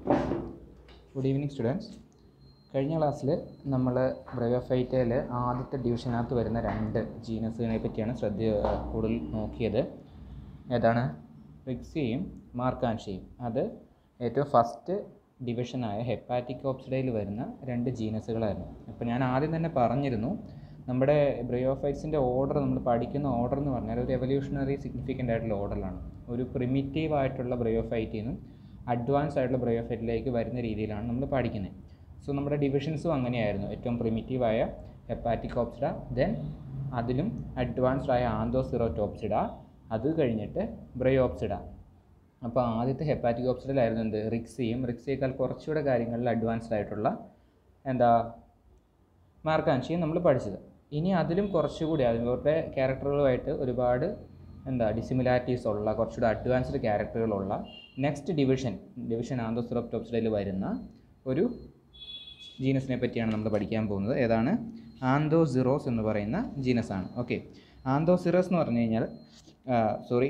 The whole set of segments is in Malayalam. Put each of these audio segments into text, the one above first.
ഗുഡ് ഈവനിങ് സ്റ്റുഡൻസ് കഴിഞ്ഞ ക്ലാസ്സിൽ നമ്മൾ ബ്രയോഫൈറ്റയിൽ ആദ്യത്തെ ഡിവിഷനകത്ത് വരുന്ന രണ്ട് ജീനസുകളെ പറ്റിയാണ് ശ്രദ്ധ കൂടുതൽ നോക്കിയത് ഏതാണ് റിക്സിയും മാർക്കാൻഷിയും അത് ഏറ്റവും ഫസ്റ്റ് ഡിവിഷനായ ഹെപ്പാറ്റിക് ഓപ്സിഡയിൽ വരുന്ന രണ്ട് ജീനസുകളായിരുന്നു അപ്പോൾ ഞാൻ ആദ്യം തന്നെ പറഞ്ഞിരുന്നു നമ്മുടെ ബ്രയോഫൈറ്റ്സിൻ്റെ ഓർഡർ നമ്മൾ പഠിക്കുന്ന ഓർഡർ എന്ന് പറഞ്ഞാൽ ഒരു എവല്യൂഷണറി സിഗ്നിഫിക്കൻ്റ് ആയിട്ടുള്ള ഓർഡറിലാണ് ഒരു പ്രിമിറ്റീവ് ആയിട്ടുള്ള ബ്രയോഫൈറ്റിൽ നിന്നും അഡ്വാൻസ് ആയിട്ടുള്ള ബ്രയോഫൈറ്റിലേക്ക് വരുന്ന രീതിയിലാണ് നമ്മൾ പഠിക്കുന്നത് സോ നമ്മുടെ ഡിവിഷൻസും അങ്ങനെയായിരുന്നു ഏറ്റവും പ്രിമിറ്റീവായ ഹെപ്പാറ്റിക് ഓപ്സിഡ ദെൻ അതിലും അഡ്വാൻസ്ഡ് ആയ ആന്തോസിറോറ്റോപ്സിഡ അത് കഴിഞ്ഞിട്ട് ബ്രയോപ്സിഡ അപ്പോൾ ആദ്യത്തെ ഹെപ്പാറ്റിക് ഓപ്സിഡലായിരുന്നു എന്ത് റിക്സിയും റിക്സിയേക്കാൾ കുറച്ചുകൂടെ കാര്യങ്ങളിൽ അഡ്വാൻസ്ഡ് ആയിട്ടുള്ള എന്താ മാർക്കാൻഷിയും നമ്മൾ പഠിച്ചത് ഇനി അതിലും കുറച്ചുകൂടി അവരുടെ ക്യാരക്ടറുകളുമായിട്ട് ഒരുപാട് എന്താ ഡിസിമിലാരിറ്റീസ് ഉള്ള കുറച്ചുകൂടി അഡ്വാൻസ്ഡ് ക്യാരക്ടറുകളുള്ള നെക്സ്റ്റ് ഡിവിഷൻ ഡിവിഷൻ ആന്തോസിറോപ്റ്റോപ്സിഡയിൽ വരുന്ന ഒരു ജീനസിനെ പറ്റിയാണ് നമ്മൾ പഠിക്കാൻ പോകുന്നത് ഏതാണ് ആന്തോസിറോസ് എന്ന് പറയുന്ന ജീനസാണ് ഓക്കെ ആന്തോസിറോസ് എന്ന് പറഞ്ഞു കഴിഞ്ഞാൽ സോറി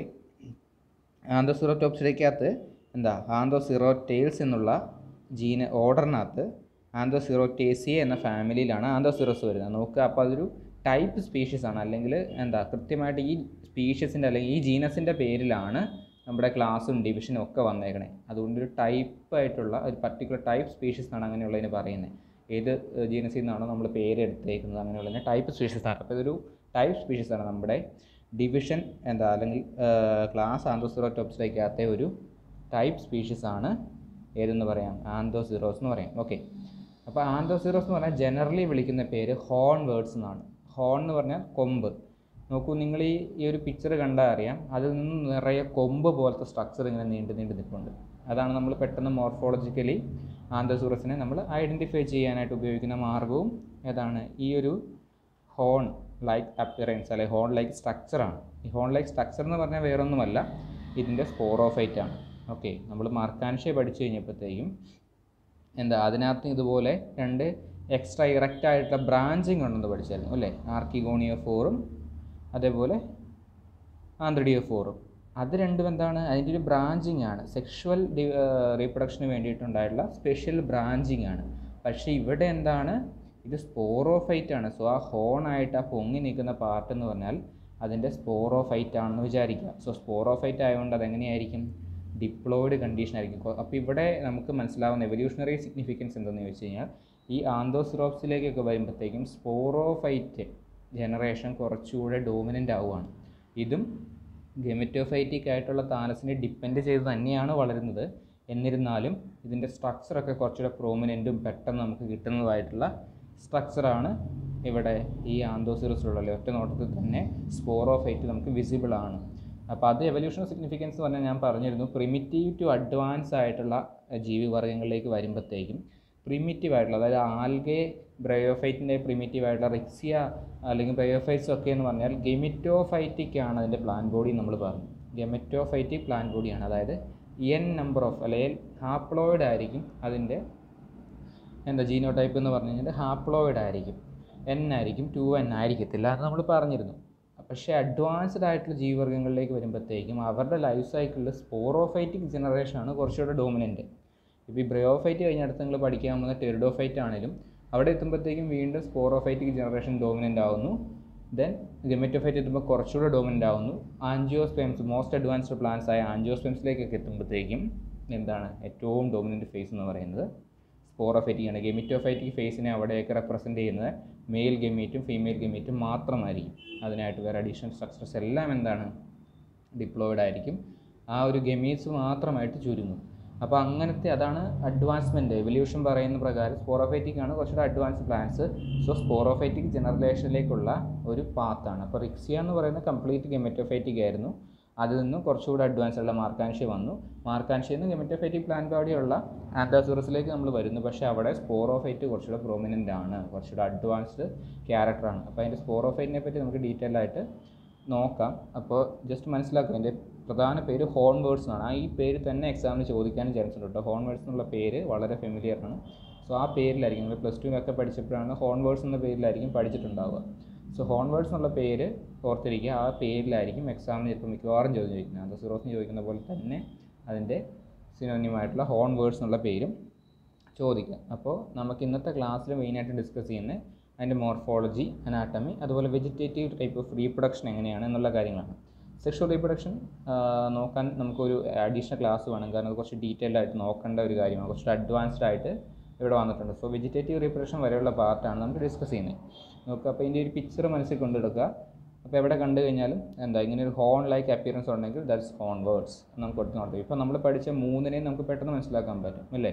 ആന്തോസിറോറ്റോപ്സിഡയ്ക്കകത്ത് എന്താ ആന്തോസിറോറ്റെയിൽസ് എന്നുള്ള ജീന ഓർഡറിനകത്ത് ആന്തോസിറോറ്റേസിയ എന്ന ഫാമിലിയിലാണ് ആന്തോസിറോസ് വരുന്നത് നോക്കുക അപ്പോൾ അതൊരു ടൈപ്പ് സ്പീഷീസ് ആണ് അല്ലെങ്കിൽ എന്താ കൃത്യമായിട്ട് ഈ സ്പീഷീസിൻ്റെ അല്ലെങ്കിൽ ഈ ജീനസിൻ്റെ പേരിലാണ് നമ്മുടെ ക്ലാസ്സും ഡിവിഷനും ഒക്കെ വന്നേക്കണേ അതുകൊണ്ട് ഒരു ടൈപ്പ് ആയിട്ടുള്ള ഒരു പർട്ടിക്കുലർ ടൈപ്പ് സ്പീഷീസ് എന്നാണ് അങ്ങനെയുള്ളതിന് പറയുന്നത് ഏത് ജീനസിൽ നിന്നാണോ നമ്മൾ പേര് എടുത്തേക്കുന്നത് അങ്ങനെയുള്ളതിന് ടൈപ്പ് സ്പീഷീസ് ആണ് അപ്പോൾ ഇതൊരു ടൈപ്പ് സ്പീഷീസ് ആണ് നമ്മുടെ ഡിവിഷൻ എന്താ അല്ലെങ്കിൽ ക്ലാസ് ആന്തോസിറോറ്റോപ്സിലേക്കകത്തെ ഒരു ടൈപ്പ് സ്പീഷീസ് ആണ് ഏതെന്ന് പറയാം ആന്തോസിറോസ് എന്ന് പറയാം ഓക്കെ അപ്പോൾ ആന്തോസിറോസ് എന്ന് പറഞ്ഞാൽ ജനറലി വിളിക്കുന്ന പേര് ഹോൺ വേർഡ്സ് എന്നാണ് ഹോൺ എന്ന് പറഞ്ഞാൽ കൊമ്പ് നോക്കൂ നിങ്ങൾ ഈ ഈ ഒരു പിക്ചർ കണ്ടാൽ അറിയാം അതിൽ നിന്ന് നിറയെ കൊമ്പ് പോലത്തെ സ്ട്രക്ചർ ഇങ്ങനെ നീണ്ടു നീണ്ടു നിൽപ്പുണ്ട് അതാണ് നമ്മൾ പെട്ടെന്ന് മോർഫോളജിക്കലി ആന്തോസിറസിനെ നമ്മൾ ഐഡൻറ്റിഫൈ ചെയ്യാനായിട്ട് ഉപയോഗിക്കുന്ന മാർഗവും ഏതാണ് ഈ ഒരു ഹോൺ ലൈക്ക് അപ്പിയറൻസ് അല്ലെങ്കിൽ ഹോൺ ലൈക്ക് സ്ട്രക്ചറാണ് ഈ ഹോൺ ലൈക്ക് സ്ട്രക്ചർ എന്ന് പറഞ്ഞാൽ വേറൊന്നുമല്ല ഇതിൻ്റെ സ്പോറോഫൈറ്റ് ആണ് ഓക്കെ നമ്മൾ മാർക്കാൻഷ്യ പഠിച്ചു കഴിഞ്ഞപ്പോഴത്തേക്കും എന്താ അതിനകത്ത് ഇതുപോലെ രണ്ട് എക്സ്ട്രാ ഇറക്റ്റ് ആയിട്ടുള്ള ബ്രാഞ്ചിങ് ഉണ്ടെന്ന് പഠിച്ചായിരുന്നു അല്ലേ ആർക്കിഗോണിയോ ഫോറും അതേപോലെ ആന്ത്രഡിയോ ഫോറും അത് രണ്ടും എന്താണ് അതിൻ്റെ ഒരു ബ്രാഞ്ചിങ് ആണ് സെക്ഷുവൽ റീപ്രൊഡക്ഷന് വേണ്ടിയിട്ടുണ്ടായിട്ടുള്ള സ്പെഷ്യൽ ബ്രാഞ്ചിങ് ആണ് പക്ഷേ ഇവിടെ എന്താണ് ഇത് സ്പോറോഫൈറ്റ് ആണ് സോ ആ ഹോണായിട്ട് ആ പൊങ്ങി നിൽക്കുന്ന പാർട്ട് എന്ന് പറഞ്ഞാൽ അതിൻ്റെ സ്പോറോഫൈറ്റ് ആണെന്ന് വിചാരിക്കുക സോ സ്പോറോഫൈറ്റ് ആയതുകൊണ്ട് അതെങ്ങനെയായിരിക്കും ഡിപ്ലോയിഡ് കണ്ടീഷൻ ആയിരിക്കും അപ്പോൾ ഇവിടെ നമുക്ക് മനസ്സിലാവുന്ന എവല്യൂഷണറി സിഗ്നിഫിക്കൻസ് എന്തെന്ന് ചോദിച്ചു കഴിഞ്ഞാൽ ഈ ആന്തോസിറോപ്സിലേക്കൊക്കെ വരുമ്പോഴത്തേക്കും സ്പോറോഫൈറ്റ് ജനറേഷൻ കുറച്ചുകൂടെ ഡോമിനൻ്റ് ആവുകയാണ് ഇതും ഗെമറ്റോഫൈറ്റിക് ആയിട്ടുള്ള താലസിനെ ഡിപ്പെൻഡ് ചെയ്ത് തന്നെയാണ് വളരുന്നത് എന്നിരുന്നാലും ഇതിൻ്റെ സ്ട്രക്ചറൊക്കെ കുറച്ചുകൂടെ പ്രോമിനൻറ്റും പെട്ടെന്ന് നമുക്ക് കിട്ടുന്നതായിട്ടുള്ള സ്ട്രക്ചറാണ് ഇവിടെ ഈ ആന്തോസിറസിലുള്ള ഒറ്റ നോട്ടത്തിൽ തന്നെ സ്പോറോഫൈറ്റ് നമുക്ക് വിസിബിൾ ആണ് അപ്പോൾ അത് എവല്യൂഷൻ സിഗ്നിഫിക്കൻസ് പറഞ്ഞാൽ ഞാൻ പറഞ്ഞിരുന്നു പ്രിമിറ്റീവ് ടു അഡ്വാൻസ് ആയിട്ടുള്ള ജീവിവർഗ്ഗങ്ങളിലേക്ക് വരുമ്പോഴത്തേക്കും പ്രിമിറ്റീവ് ആയിട്ടുള്ള അതായത് ആൽഗെ ബ്രയോഫൈറ്റിൻ്റെ പ്രിമിറ്റീവ് ആയിട്ടുള്ള റിക്സിയ അല്ലെങ്കിൽ ബ്രയോഫൈറ്റ്സ് ഒക്കെ എന്ന് പറഞ്ഞാൽ ഗെമിറ്റോഫൈറ്റിക് ആണ് അതിൻ്റെ പ്ലാൻ ബോഡി നമ്മൾ പറഞ്ഞു ഗെമറ്റോഫൈറ്റിക് പ്ലാൻ ബോഡിയാണ് അതായത് എൻ നമ്പർ ഓഫ് അല്ലെങ്കിൽ ഹാപ്ലോയിഡ് ആയിരിക്കും അതിൻ്റെ എന്താ ജീനോ ടൈപ്പ് എന്ന് പറഞ്ഞു കഴിഞ്ഞാൽ ഹാപ്ലോയിഡ് ആയിരിക്കും എൻ ആയിരിക്കും ടു എൻ ആയിരിക്കത്തില്ല അത് നമ്മൾ പറഞ്ഞിരുന്നു പക്ഷേ അഡ്വാൻസ്ഡ് ആയിട്ടുള്ള ജീവിവർഗ്ഗങ്ങളിലേക്ക് വരുമ്പോഴത്തേക്കും അവരുടെ ലൈഫ് സൈക്കിളിൽ സ്പോറോഫൈറ്റിക് ജനറേഷനാണ് കുറച്ചുകൂടെ ഡോമിനൻറ്റ് ഇപ്പോൾ ഈ ബ്രയോഫൈറ്റ് കഴിഞ്ഞ അടുത്ത് നിങ്ങൾ പഠിക്കാൻ പോകുന്ന ടെറിഡോഫൈറ്റ് ആണെങ്കിലും അവിടെ എത്തുമ്പോഴത്തേക്കും വീണ്ടും സ്പോറോഫൈറ്റിക് ജനറേഷൻ ഡോമിനൻ്റ് ആവുന്നു ദെൻ ഗെമറ്റോഫൈറ്റ് എത്തുമ്പോൾ കുറച്ചുകൂടെ ഡോമിനൻ്റ് ആവുന്നു ആൻജിയോസ്പെംസ് മോസ്റ്റ് അഡ്വാൻസ്ഡ് പ്ലാന്റ്സ് ആയ ആൻജിയോസ്പെംസിലേക്കൊക്കെ എത്തുമ്പോഴത്തേക്കും എന്താണ് ഏറ്റവും ഡോമിനൻ്റ് ഫേസ് എന്ന് പറയുന്നത് സ്പോറോഫൈറ്റിക് ആണ് ഗെമിറ്റോഫൈറ്റിക് ഫേസിനെ അവിടെയൊക്കെ റെപ്രസെൻറ്റ് ചെയ്യുന്നത് മെയിൽ ഗെമീറ്റും ഫീമെയിൽ ഗെമീറ്റും മാത്രമായിരിക്കും അതിനായിട്ട് വേറെ അഡീഷണൽ സ്ട്രക്ചേഴ്സ് എല്ലാം എന്താണ് ഡിപ്ലോയിഡ് ആയിരിക്കും ആ ഒരു ഗെമീറ്റ്സ് മാത്രമായിട്ട് ചുരുങ്ങും അപ്പോൾ അങ്ങനത്തെ അതാണ് അഡ്വാൻസ്മെൻറ്റ് എവല്യൂഷൻ പറയുന്ന പ്രകാരം സ്പോറോഫൈറ്റിക് ആണ് കുറച്ചുകൂടെ അഡ്വാൻസ് പ്ലാന്റ്സ് സോ സ്പോറോഫൈറ്റിക് ജനറേഷനിലേക്കുള്ള ഒരു പാത്താണ് അപ്പോൾ റിക്സിയ എന്ന് പറയുന്നത് കംപ്ലീറ്റ് ഗെമറ്റോഫൈറ്റിക് ആയിരുന്നു അതിൽ നിന്നും കുറച്ചുകൂടെ അഡ്വാൻസ് ഉള്ള മാർക്കാൻഷ്യ വന്നു മാർക്കാൻഷ്യയിൽ നിന്ന് ഗെമറ്റോഫൈറ്റിക് പ്ലാന്റ് ബോഡിയുള്ള ആൻറ്റാസൂറസിലേക്ക് നമ്മൾ വരുന്നു പക്ഷേ അവിടെ സ്പോറോഫൈറ്റ് കുറച്ചുകൂടെ പ്രൊമിനൻ്റ് ആണ് കുറച്ചുകൂടെ അഡ്വാൻസ്ഡ് ക്യാരക്ടറാണ് അപ്പോൾ അതിൻ്റെ സ്പോറോഫൈറ്റിനെ പറ്റി നമുക്ക് ഡീറ്റെയിൽ ആയിട്ട് നോക്കാം അപ്പോൾ ജസ്റ്റ് മനസ്സിലാക്കുക അതിൻ്റെ പ്രധാന പേര് ഹോൺ വേർഡ്സ് എന്നാണ് ആ ഈ പേര് തന്നെ എക്സാമിന് ചോദിക്കാനും ചാൻസ് ഉണ്ട് കേട്ടോ ഹോൺ വേർഡ്സ് എന്നുള്ള പേര് വളരെ ഫെമിലിയർ ആണ് സോ ആ പേരിലായിരിക്കും നമ്മൾ പ്ലസ് ടുവിനൊക്കെ പഠിച്ചപ്പോഴാണ് ഹോൺ വേർഡ്സ് എന്ന പേരിലായിരിക്കും പഠിച്ചിട്ടുണ്ടാവുക സോ ഹോൺ വേർഡ്സ് എന്നുള്ള പേര് ഓർത്തിരിക്കുക ആ പേരിലായിരിക്കും എക്സാമിന് ചിലപ്പോൾ മിക്കവാറും ചോദ്യം ചോദിക്കുന്നത് അത് സിറോസിന് ചോദിക്കുന്ന പോലെ തന്നെ അതിൻ്റെ സിനോനിമായിട്ടുള്ള ഹോൺ വേർഡ്സ് എന്നുള്ള പേരും ചോദിക്കാം അപ്പോൾ നമുക്ക് ഇന്നത്തെ ക്ലാസ്സിൽ മെയിനായിട്ട് ഡിസ്കസ് ചെയ്യുന്നത് അതിൻ്റെ മോർഫോളജി അനാട്ടമി അതുപോലെ വെജിറ്റേറ്റീവ് ടൈപ്പ് ഓഫ് റീപ്രൊഡക്ഷൻ എങ്ങനെയാണ് എന്നുള്ള കാര്യങ്ങളാണ് സെക്ഷൽ റീപ്രൊഡക്ഷൻ നോക്കാൻ നമുക്കൊരു അഡീഷണൽ ക്ലാസ് വേണം കാരണം അത് കുറച്ച് ഡീറ്റെയിൽഡ് ആയിട്ട് നോക്കേണ്ട ഒരു കാര്യമാണ് കുറച്ച് അഡ്വാൻസ്ഡ് ആയിട്ട് ഇവിടെ വന്നിട്ടുണ്ട് സോ വെജിറ്റേറ്റീവ് റീപ്രൊഡക്ഷൻ വരെയുള്ള പാർട്ടാണ് നമുക്ക് ഡിസ്കസ് ചെയ്യുന്നത് നോക്കുക അപ്പോൾ ഇതിൻ്റെ ഒരു പിക്ചർ മനസ്സിൽ കൊണ്ടെടുക്കുക അപ്പോൾ എവിടെ കണ്ടു കഴിഞ്ഞാലും എന്താ ഇങ്ങനെ ഒരു ഹോൺ ലൈക്ക് അപ്പിയറൻസ് ഉണ്ടെങ്കിൽ ദാറ്റ്സ് ഹോൺ വേർഡ്സ് നമുക്ക് കൊടുത്ത് നോക്കാം ഇപ്പോൾ നമ്മൾ പഠിച്ച മൂന്നിനെയും നമുക്ക് പെട്ടെന്ന് മനസ്സിലാക്കാൻ പറ്റും അല്ലേ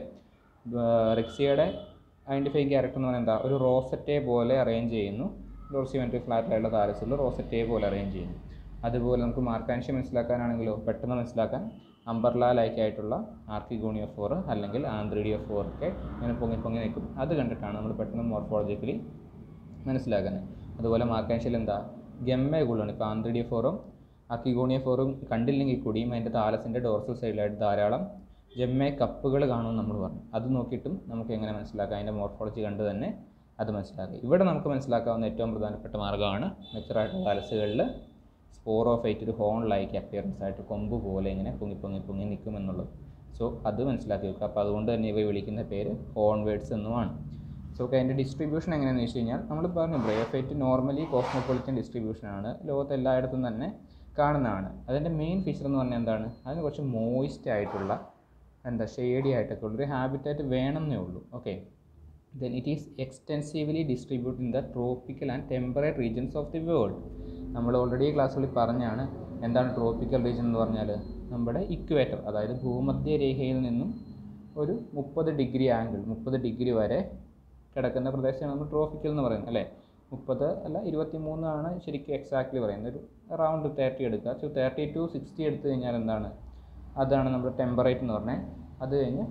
റിക്സിയുടെ ഐഡൻറ്റിഫൈങ് ക്യാരക്ടർ എന്ന് പറയുന്നത് എന്താ ഒരു റോസറ്റെ പോലെ അറേഞ്ച് ചെയ്യുന്നു ഡോർസിമെൻട്രി ഫ്ലാറ്റായുള്ള താരസിൽ റോസറ്റെ പോലെ അറേഞ്ച് ചെയ്യുന്നു അതുപോലെ നമുക്ക് മാർക്കാൻഷ്യ മനസ്സിലാക്കാനാണെങ്കിലോ പെട്ടെന്ന് മനസ്സിലാക്കാൻ അമ്പർല ലൈക്ക് ആയിട്ടുള്ള ആർക്കിഗോണിയോ ഫോർ അല്ലെങ്കിൽ ആന്ത്രിഡിയോ ഫോർ ഒക്കെ ഇങ്ങനെ പൊങ്ങി പൊങ്ങി നിൽക്കും അത് കണ്ടിട്ടാണ് നമ്മൾ പെട്ടെന്ന് മോർഫോളജിക്കലി മനസ്സിലാക്കുന്നത് അതുപോലെ മാർക്കാൻഷ്യൽ എന്താ ഗമ്മ കൂടുതലാണ് ഇപ്പോൾ ആന്ത്രിഡിയോ ഫോറും ആർക്കിഗോണിയോ ഫോറും കണ്ടില്ലെങ്കിൽ കൂടിയും അതിൻ്റെ താലസിൻ്റെ ഡോർസൽ സൈഡിലായിട്ട് ധാരാളം ജമ്മെ കപ്പുകൾ കാണുമെന്ന് നമ്മൾ പറഞ്ഞു അത് നോക്കിയിട്ടും നമുക്ക് എങ്ങനെ മനസ്സിലാക്കാം അതിൻ്റെ മോർഫോളജി കണ്ട് തന്നെ അത് മനസ്സിലാക്കുക ഇവിടെ നമുക്ക് മനസ്സിലാക്കാവുന്ന ഏറ്റവും പ്രധാനപ്പെട്ട മാർഗ്ഗമാണ് മെച്ചറായിട്ടുള്ള താലസുകളിൽ സ്പോറോഫൈറ്റ് ഒരു ഹോൺ ലൈക്ക് അപ്പിയറൻസ് ആയിട്ട് കൊമ്പ് പോലെ ഇങ്ങനെ പൊങ്ങി പൊങ്ങി പൊങ്ങി നിൽക്കും എന്നുള്ളത് സോ അത് മനസ്സിലാക്കി വെക്കുക അപ്പോൾ അതുകൊണ്ട് തന്നെ ഇവ വിളിക്കുന്ന പേര് ഹോൺ വേർഡ്സ് എന്നുമാണ് സോ ഓക്കെ അതിൻ്റെ ഡിസ്ട്രിബ്യൂഷൻ എങ്ങനെയാണെന്ന് വെച്ച് കഴിഞ്ഞാൽ നമ്മൾ പറഞ്ഞു ബ്രയോഫൈറ്റ് നോർമലി കോസ്മോപൊളിറ്റൻ ഡിസ്ട്രിബ്യൂഷനാണ് ലോകത്ത് എല്ലായിടത്തും തന്നെ കാണുന്നതാണ് അതിൻ്റെ മെയിൻ ഫീച്ചർ എന്ന് പറഞ്ഞാൽ എന്താണ് അതിന് കുറച്ച് മോയിസ്റ്റ് ആയിട്ടുള്ള എന്താ ഷെയ്ഡി ആയിട്ടൊക്കെ ഉള്ളൊരു ഹാബിറ്റാറ്റ് വേണമെന്നേ ഉള്ളൂ okay then it is extensively distribute in the tropical and temperate regions of the world നമ്മൾ ഓൾറെഡി ക്ലാസ്സുകളിൽ പറഞ്ഞാണ് എന്താണ് ട്രോപ്പിക്കൽ റീജിയൻ എന്ന് പറഞ്ഞാൽ നമ്മുടെ ഇക്വേറ്റർ അതായത് ഭൂമധ്യരേഖയിൽ നിന്നും ഒരു മുപ്പത് ഡിഗ്രി ആംഗിൾ മുപ്പത് ഡിഗ്രി വരെ കിടക്കുന്ന പ്രദേശമാണ് നമ്മൾ ട്രോപ്പിക്കൽ എന്ന് പറയുന്നത് അല്ലേ മുപ്പത് അല്ല ഇരുപത്തി മൂന്നാണ് ശരിക്കും എക്സാക്ട്ലി പറയുന്നത് ഒരു അറൗണ്ട് തേർട്ടി എടുക്കുക സോ തേർട്ടി ടു സിക്സ്റ്റി എടുത്തു കഴിഞ്ഞാൽ എന്താണ് അതാണ് നമ്മുടെ ടെമ്പറേറ്റ് എന്ന് പറഞ്ഞാൽ അത് കഴിഞ്ഞ്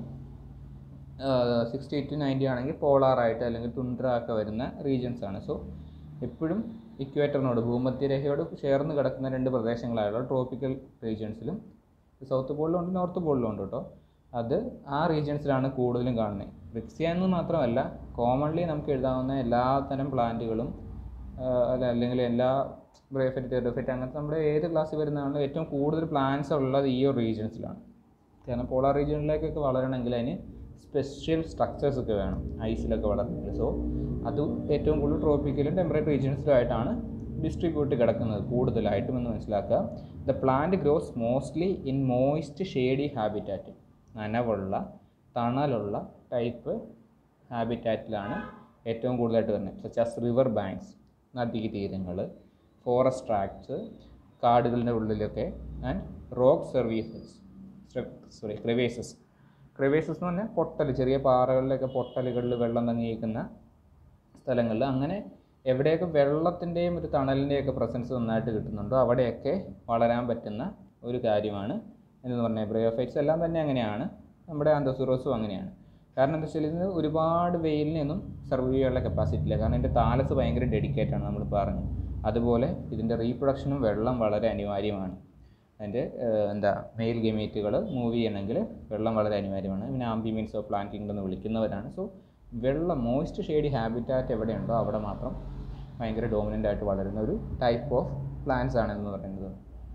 സിക്സ്റ്റി ടു നയൻറ്റി ആണെങ്കിൽ പോളാറായിട്ട് അല്ലെങ്കിൽ തുണ്ട്ര ഒക്കെ വരുന്ന റീജിയൻസ് ആണ് സോ എപ്പോഴും ഇക്വേറ്ററിനോട് ഭൂമധ്യരേഖയോട് ചേർന്ന് കിടക്കുന്ന രണ്ട് പ്രദേശങ്ങളായുള്ള ട്രോപ്പിക്കൽ റീജിയൻസിലും സൗത്ത് പോളിലും ഉണ്ട് നോർത്ത് പോളിലും ഉണ്ട് കേട്ടോ അത് ആ റീജിയൻസിലാണ് കൂടുതലും കാണുന്നത് റിക്സിയ എന്ന് മാത്രമല്ല കോമൺലി നമുക്ക് എഴുതാവുന്ന എല്ലാ തരം പ്ലാന്റുകളും അല്ല അല്ലെങ്കിൽ എല്ലാ ബ്രേഫെറ്റ് ടെറിഫെറ്റ് അങ്ങനത്തെ നമ്മുടെ ഏത് ക്ലാസ്സിൽ വരുന്നതാണല്ലോ ഏറ്റവും കൂടുതൽ പ്ലാന്റ്സ് ഉള്ളത് ഈ ഒരു റീജിയൻസിലാണ് കാരണം പോളാർ റീജിയനിലേക്കൊക്കെ വളരണമെങ്കിൽ അതിന് സ്പെഷ്യൽ സ്ട്രക്ചേഴ്സ് ഒക്കെ വേണം ഐസിലൊക്കെ വളരണമെങ്കിൽ സോ അത് ഏറ്റവും കൂടുതൽ ട്രോപ്പിക്കലും ടെമ്പറേറ്റ് റീജിയൻസിലുമായിട്ടാണ് ഡിസ്ട്രിബ്യൂട്ട് കിടക്കുന്നത് കൂടുതലായിട്ടും എന്ന് മനസ്സിലാക്കുക the plant grows mostly in moist shady habitat നനവുള്ള തണലുള്ള ടൈപ്പ് ഹാബിറ്റാറ്റിലാണ് ഏറ്റവും കൂടുതലായിട്ട് വരുന്നത് സച്ചാസ് റിവർ ബാങ്ക്സ് നദീ തീരങ്ങൾ ഫോറസ്റ്റ് ട്രാക്ട്സ് കാടുകളുടെ ഉള്ളിലൊക്കെ and rock services sorry crevices crevices എന്ന് പറഞ്ഞാൽ പൊട്ടൽ ചെറിയ പാറകളിലൊക്കെ പൊട്ടലുകളിൽ വെള്ളം തങ്ങിയിരിക്കുന്ന സ്ഥലങ്ങളിൽ അങ്ങനെ എവിടെയൊക്കെ വെള്ളത്തിൻ്റെയും ഒരു തണലിൻ്റെയൊക്കെ പ്രസൻസ് നന്നായിട്ട് കിട്ടുന്നുണ്ടോ അവിടെയൊക്കെ വളരാൻ പറ്റുന്ന ഒരു കാര്യമാണ് എന്ന് പറഞ്ഞാൽ ബ്രയോഫൈറ്റ്സ് എല്ലാം തന്നെ അങ്ങനെയാണ് നമ്മുടെ ആന്തോസിറോസും അങ്ങനെയാണ് കാരണം എന്താ വെച്ചാൽ ഇതിന് ഒരുപാട് വെയിലിനൊന്നും സർവൈവ് ചെയ്യാനുള്ള കപ്പാസിറ്റി ഇല്ല കാരണം ഇതിൻ്റെ താലസ് ഭയങ്കര ഡെഡിക്കേറ്റ് ആണ് നമ്മൾ പറഞ്ഞു അതുപോലെ ഇതിൻ്റെ റീപ്രൊഡക്ഷനും വെള്ളം വളരെ അനിവാര്യമാണ് അതിൻ്റെ എന്താ മെയിൽ ഗെമേറ്റുകൾ മൂവ് ചെയ്യണമെങ്കിൽ വെള്ളം വളരെ അനിവാര്യമാണ് പിന്നെ ആംബി മീൻസ് ഓഫ് പ്ലാന്റിംഗ് എന്ന് വിളിക്കുന്നവരാണ് സോ വെള്ളം മോയിസ്റ്റ് ഷെയ്ഡ് ഹാബിറ്റാറ്റ് എവിടെയുണ്ടോ അവിടെ മാത്രം ഭയങ്കര ഡോമിനൻ്റ് ആയിട്ട് വളരുന്ന ഒരു ടൈപ്പ് ഓഫ് പ്ലാന്റ്സ് ആണെന്ന് പറയുന്നത്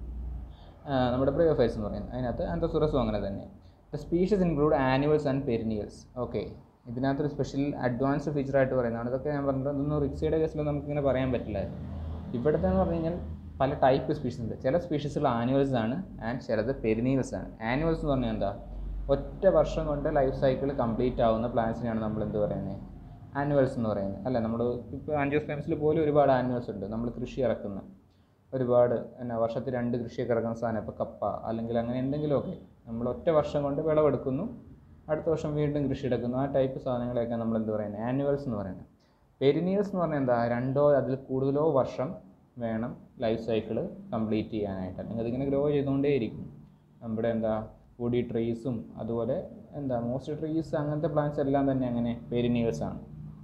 നമ്മുടെ ബ്രയോഫൈസ് എന്ന് പറയുന്നത് അതിനകത്ത് ആന്തോസുറസും അങ്ങനെ തന്നെ the species include annuals and perennials okay ഇതിനകത്തൊരു സ്പെഷ്യൽ അഡ്വാൻസ്ഡ് ഫീച്ചറായിട്ട് പറയുന്നതാണ് ഇതൊക്കെ ഞാൻ പറഞ്ഞത് ഇതൊന്നും റിക്സിയുടെ കേസിലൊന്നും നമുക്കിങ്ങനെ പറയാൻ പറ്റില്ല ഇവിടുത്തെ എന്ന് പറഞ്ഞു കഴിഞ്ഞാൽ പല ടൈപ്പ് സ്പീഷീസ് ഉണ്ട് ചില സ്പീഷീസുകൾ ആനുവൽസ് ആണ് ആൻഡ് ചിലത് പെരിനീൽസ് ആണ് ആനുവൽസ് എന്ന് പറഞ്ഞാൽ എന്താ ഒറ്റ വർഷം കൊണ്ട് ലൈഫ് സൈക്കിൾ കംപ്ലീറ്റ് ആവുന്ന പ്ലാന്റ്സിനെയാണ് നമ്മൾ എന്ത് പറയുന്നത് ആനുവൽസ് എന്ന് പറയുന്നത് അല്ല നമ്മൾ ഇപ്പോൾ ആൻജിയോസ്പെംസിൽ പോലും ഒരുപാട് ആനുവൽസ് ഉണ്ട് നമ്മൾ കൃഷി ഇറക്കുന്ന ഒരുപാട് എന്നാ വർഷത്തിൽ രണ്ട് കൃഷിയൊക്കെ ഇറക്കുന്ന സാധനം ഇപ്പോൾ കപ്പ അല്ലെങ്കിൽ അങ്ങനെ എന്തെങ്കിലുമൊക്കെ നമ്മൾ ഒറ്റ വർഷം കൊണ്ട് വിളവെടുക്കുന്നു അടുത്ത വർഷം വീണ്ടും കൃഷി എടുക്കുന്നു ആ ടൈപ്പ് സാധനങ്ങളെയൊക്കെ നമ്മൾ എന്ത് പറയുന്നത് ആനുവൽസ് എന്ന് പറയുന്നത് പെരിനിയൽസ് എന്ന് പറഞ്ഞാൽ എന്താ രണ്ടോ അതിൽ കൂടുതലോ വർഷം വേണം ലൈഫ് സൈക്കിൾ കംപ്ലീറ്റ് ചെയ്യാനായിട്ട് അല്ലെങ്കിൽ അതിങ്ങനെ ഗ്രോ ചെയ്തുകൊണ്ടേയിരിക്കും നമ്മുടെ എന്താ വുഡി ട്രീസും അതുപോലെ എന്താ മോസ്റ്റ് ട്രീസ് അങ്ങനത്തെ പ്ലാന്റ്സ് എല്ലാം തന്നെ അങ്ങനെ പെരിനിയൽസ് ആണ്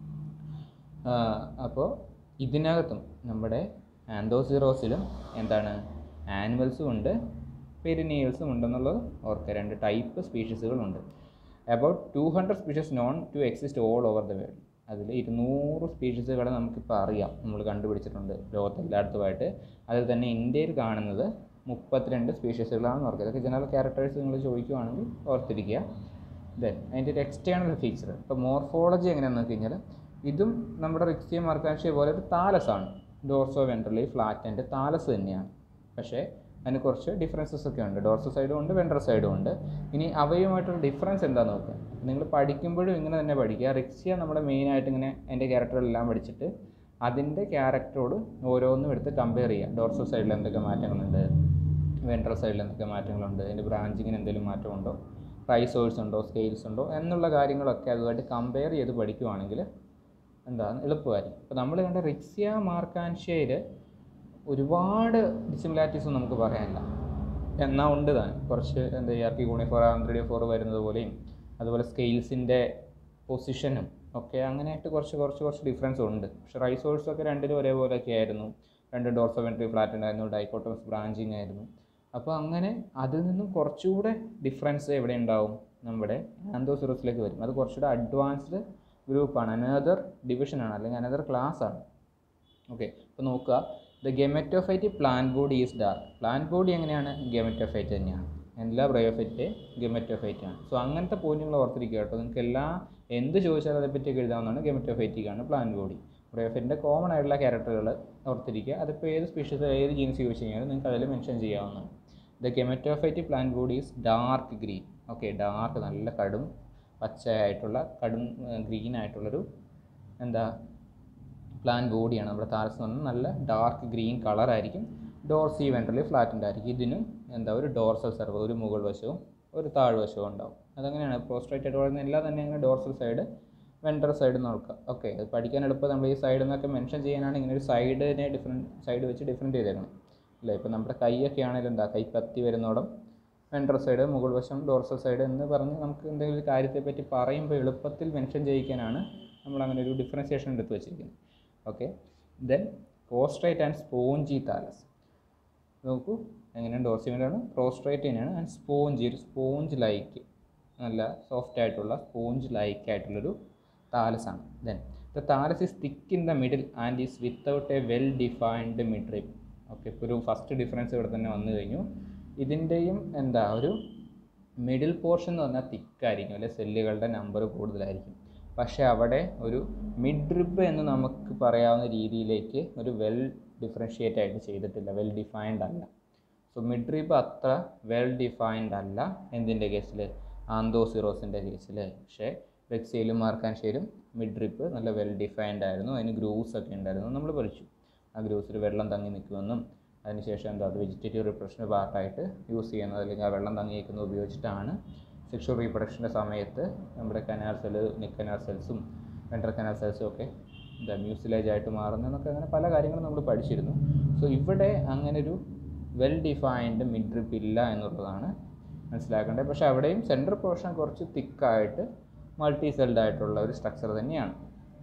അപ്പോൾ ഇതിനകത്തും നമ്മുടെ ആന്തോസിറോസിലും എന്താണ് ആനിമൽസും ഉണ്ട് പെരിനിയൽസും ഉണ്ടെന്നുള്ളത് ഓർക്കുക രണ്ട് ടൈപ്പ് സ്പീഷീസുകളുണ്ട് about two hundred species known to exist all over the world അതിൽ ഇരുന്നൂറ് സ്പീഷീസുകളെ നമുക്കിപ്പോൾ അറിയാം നമ്മൾ കണ്ടുപിടിച്ചിട്ടുണ്ട് ലോകത്ത് എല്ലായിടത്തുമായിട്ട് അതിൽ തന്നെ ഇന്ത്യയിൽ കാണുന്നത് മുപ്പത്തിരണ്ട് സ്പീഷീസുകളാണെന്ന് ഓർക്കുക ഇതൊക്കെ ജനറൽ ക്യാരക്ടേഴ്സ് നിങ്ങൾ ചോദിക്കുവാണെങ്കിൽ ഓർത്തിരിക്കുക ദെൻ അതിൻ്റെ ഒരു എക്സ്റ്റേണൽ ഫീച്ചർ ഇപ്പോൾ മോർഫോളജി എങ്ങനെയാണെന്ന് നോക്കി കഴിഞ്ഞാൽ ഇതും നമ്മുടെ റിക്സിയ മാർക്കാൻഷ്യ പോലെ ഒരു താലസാണ് ഡോർസോ വെൻട്രലി ഫ്ലാറ്റൻ്റ് താലസ് തന്നെയാണ് പക്ഷേ അതിന് കുറച്ച് ഡിഫറൻസസ് ഒക്കെ ഉണ്ട് ഡോർസോ സൈഡും ഉണ്ട് വെൻട്രൽ സൈഡും ഉണ്ട് ഇനി അവയുമായിട്ടുള്ള ഡിഫറൻസ് എന്താണെന്ന് നോക്കുക നിങ്ങൾ പഠിക്കുമ്പോഴും ഇങ്ങനെ തന്നെ പഠിക്കുക റിക്സിയ നമ്മുടെ മെയിനായിട്ട് ഇങ്ങനെ അതിൻ്റെ ക്യാരക്ടറെല്ലാം പഠിച്ചിട്ട് അതിൻ്റെ ക്യാരക്ടറോട് ഓരോന്നും എടുത്ത് കമ്പയർ ചെയ്യുക ഡോർസോ സൈഡിൽ എന്തൊക്കെ മാറ്റങ്ങളുണ്ട് വെൻട്രൽ സൈഡിൽ എന്തൊക്കെ മാറ്റങ്ങളുണ്ട് അതിൻ്റെ ബ്രാഞ്ചിങ്ങിന് എന്തെങ്കിലും മാറ്റമുണ്ടോ റൈസോഴ്സ് ഉണ്ടോ സ്കെയിൽസ് ഉണ്ടോ എന്നുള്ള കാര്യങ്ങളൊക്കെ അതുമായിട്ട് കമ്പയർ ചെയ്ത് പഠിക്കുവാണെങ്കിൽ എന്താ എളുപ്പമായിരിക്കും ഇപ്പോൾ നമ്മൾ കണ്ട റിക്സിയ മാർക്കാൻഷ്യയിൽ ഒരുപാട് ഡിസിമിലാരിറ്റീസ് നമുക്ക് പറയാനില്ല എന്നാൽ ഉണ്ട് താൻ കുറച്ച് എന്താ ഇയർക്കി ഗുണിഫോർ ആന്ത്രിഡിയ ഫോർ വരുന്നത് പോലെയും അതുപോലെ സ്കെയിൽസിൻ്റെ പൊസിഷനും ഒക്കെ അങ്ങനെയായിട്ട് കുറച്ച് കുറച്ച് കുറച്ച് ഡിഫറൻസ് ഉണ്ട് പക്ഷേ റൈസോഴ്സ് ഒക്കെ രണ്ടിലും ഒരേപോലെയൊക്കെ ആയിരുന്നു രണ്ട് ഡോർസോമെട്രി ഫ്ലാറ്റ് ഉണ്ടായിരുന്നു ഡൈക്കോട്ടോമസ് ബ്രാഞ്ചിങ് ആയിരുന്നു അപ്പോൾ അങ്ങനെ അതിൽ നിന്നും കുറച്ചുകൂടെ ഡിഫറൻസ് എവിടെ ഉണ്ടാവും നമ്മുടെ ആന്തോസിറസിലേക്ക് വരും അത് കുറച്ചുകൂടെ അഡ്വാൻസ്ഡ് ഗ്രൂപ്പാണ് അനദർ ഡിവിഷനാണ് അല്ലെങ്കിൽ അനദർ ക്ലാസ് ആണ് ഓക്കെ അപ്പോൾ നോക്കുക the gametophyte plant body is dark plant body എങ്ങനെയാണ് ഗെമറ്റോഫൈറ്റ് തന്നെയാണ് എല്ലാ ബ്രയോഫൈറ്റ് ഗെമറ്റോഫൈറ്റ് ആണ് സോ അങ്ങനത്തെ പോയിന്റുകൾ ഓർത്തിരിക്കുക കേട്ടോ നിങ്ങൾക്ക് എല്ലാ എന്ത് ചോദിച്ചാലും അതേപ്പറ്റിയൊക്കെ എഴുതാവുന്നതാണ് ഗെമറ്റോഫൈറ്റിക്കാണ് പ്ലാന്റ് ബോഡി ബ്രയോഫൈറ്റിൻ്റെ കോമൺ ആയിട്ടുള്ള ക്യാരക്ടറുകൾ ഓർത്തിരിക്കുക അതിപ്പോൾ ഏത് സ്പീഷീസ് ഏത് ജീൻസ് യൂസ് ചെയ്യാനും നിങ്ങൾക്ക് അതിൽ മെൻഷൻ ചെയ്യാവുന്നതാണ് the gametophyte plant body is dark green okay dark നല്ല കടും പച്ചയായിട്ടുള്ള കടും ഗ്രീൻ ആയിട്ടുള്ളൊരു എന്താ പ്ലാൻ ബോഡിയാണ് നമ്മുടെ താരസ് എന്ന് പറഞ്ഞാൽ നല്ല ഡാർക്ക് ഗ്രീൻ കളറായിരിക്കും ഡോർസി വെൻട്രലി ഫ്ലാറ്റിൻ്റെ ആയിരിക്കും ഇതിനും എന്താ ഒരു ഡോർസൽ സെർവ് ഒരു മുകൾ വശവും ഒരു താഴ്വശവും ഉണ്ടാവും അതങ്ങനെയാണ് പ്രോസ്ട്രേറ്റ് ആയിട്ട് പറയുന്ന എല്ലാം തന്നെ അങ്ങനെ ഡോർസൽ സൈഡ് വെൻട്രൽ സൈഡ് നോക്കുക ഓക്കെ അത് പഠിക്കാൻ എളുപ്പം നമ്മൾ ഈ സൈഡ് എന്നൊക്കെ മെൻഷൻ ചെയ്യാനാണ് ഇങ്ങനെ ഒരു സൈഡിനെ ഡിഫറെൻറ്റ് സൈഡ് വെച്ച് ഡിഫറെൻറ്റ് ചെയ്തേക്കണം അല്ലേ ഇപ്പോൾ നമ്മുടെ കൈയൊക്കെ ആണെങ്കിലും എന്താ കൈ കത്തി വരുന്നോടം വെൻട്രൽ സൈഡ് മുകൾ വശം ഡോർസൽ സൈഡ് എന്ന് പറഞ്ഞ് നമുക്ക് എന്തെങ്കിലും ഒരു കാര്യത്തെപ്പറ്റി പറയുമ്പോൾ എളുപ്പത്തിൽ മെൻഷൻ ചെയ്യിക്കാനാണ് നമ്മൾ അങ്ങനെ ഒരു ഡിഫറൻസിയേഷൻ എടുത്ത് വെച്ചിരിക്കുന്നത് okay then prostrate and spongy thallus നോക്കൂ എങ്ങനെയാണ് ഡോർസിമെൻ്റാണ് പ്രോസ്ട്രേറ്റ് തന്നെയാണ് ആൻഡ് സ്പോഞ്ച് ഒരു സ്പോഞ്ച് ലൈക്ക് നല്ല സോഫ്റ്റ് ആയിട്ടുള്ള സ്പോഞ്ച് ലൈക്ക് ആയിട്ടുള്ളൊരു താലസാണ് then the thallus is thick in the middle and is without a well defined midrib okay ഇപ്പോൾ ഒരു ഫസ്റ്റ് ഡിഫറൻസ് ഇവിടെ തന്നെ വന്നു കഴിഞ്ഞു ഇതിൻ്റെയും എന്താ ഒരു മിഡിൽ പോർഷൻ എന്ന് പറഞ്ഞാൽ തിക്കായിരിക്കും അല്ലെ സെല്ലുകളുടെ നമ്പർ കൂടുതലായിരിക്കും പക്ഷേ അവിടെ ഒരു മിഡ് റിബ് എന്ന് നമുക്ക് പറയാവുന്ന രീതിയിലേക്ക് ഒരു വെൽ ഡിഫറൻഷിയേറ്റ് ആയിട്ട് ചെയ്തിട്ടില്ല വെൽ ഡിഫൈൻഡ് അല്ല സോ മിഡ് റിബ് അത്ര വെൽ ഡിഫൈൻഡ് അല്ല എന്തിൻ്റെ കേസിൽ ആന്തോസിറോസിൻ്റെ കേസിൽ പക്ഷേ റെക്സയിലും മാർക്കാൻഷയിലും മിഡ് റിപ്പ് നല്ല വെൽ ഡിഫൈൻഡ് ആയിരുന്നു അതിന് ഗ്രൂസ് ഒക്കെ ഉണ്ടായിരുന്നു നമ്മൾ പഠിച്ചു ആ ഗ്രൂസിൽ വെള്ളം തങ്ങി നിൽക്കുമെന്നും അതിനുശേഷം എന്താ അത് വെജിറ്റേറ്റീവ് റിപ്രഷൻ്റെ പാർട്ടായിട്ട് യൂസ് ചെയ്യുന്നത് അല്ലെങ്കിൽ ആ വെള്ളം തങ്ങി നിൽക്കുന്നത് ഉപയോഗിച്ചിട്ടാണ് സെക്ഷൽ റീപ്രൊഡക്ഷൻ്റെ സമയത്ത് നമ്മുടെ കനാൽ സെൽ നെക്ക് കനാൽ സെൽസും വെൻട്രൽ കനാൽ സെൽസും ഒക്കെ എന്താ മ്യൂസിലേജ് ആയിട്ട് മാറുന്നതെന്നൊക്കെ അങ്ങനെ പല കാര്യങ്ങളും നമ്മൾ പഠിച്ചിരുന്നു സോ ഇവിടെ അങ്ങനെ ഒരു വെൽ ഡിഫൈൻഡ് മിഡ്രിപ്പ് ഇല്ല എന്നുള്ളതാണ് മനസ്സിലാക്കേണ്ടത് പക്ഷേ അവിടെയും സെൻട്രൽ പോർഷൻ കുറച്ച് തിക്കായിട്ട് മൾട്ടി സെൽഡ് ആയിട്ടുള്ള ഒരു സ്ട്രക്ചർ തന്നെയാണ്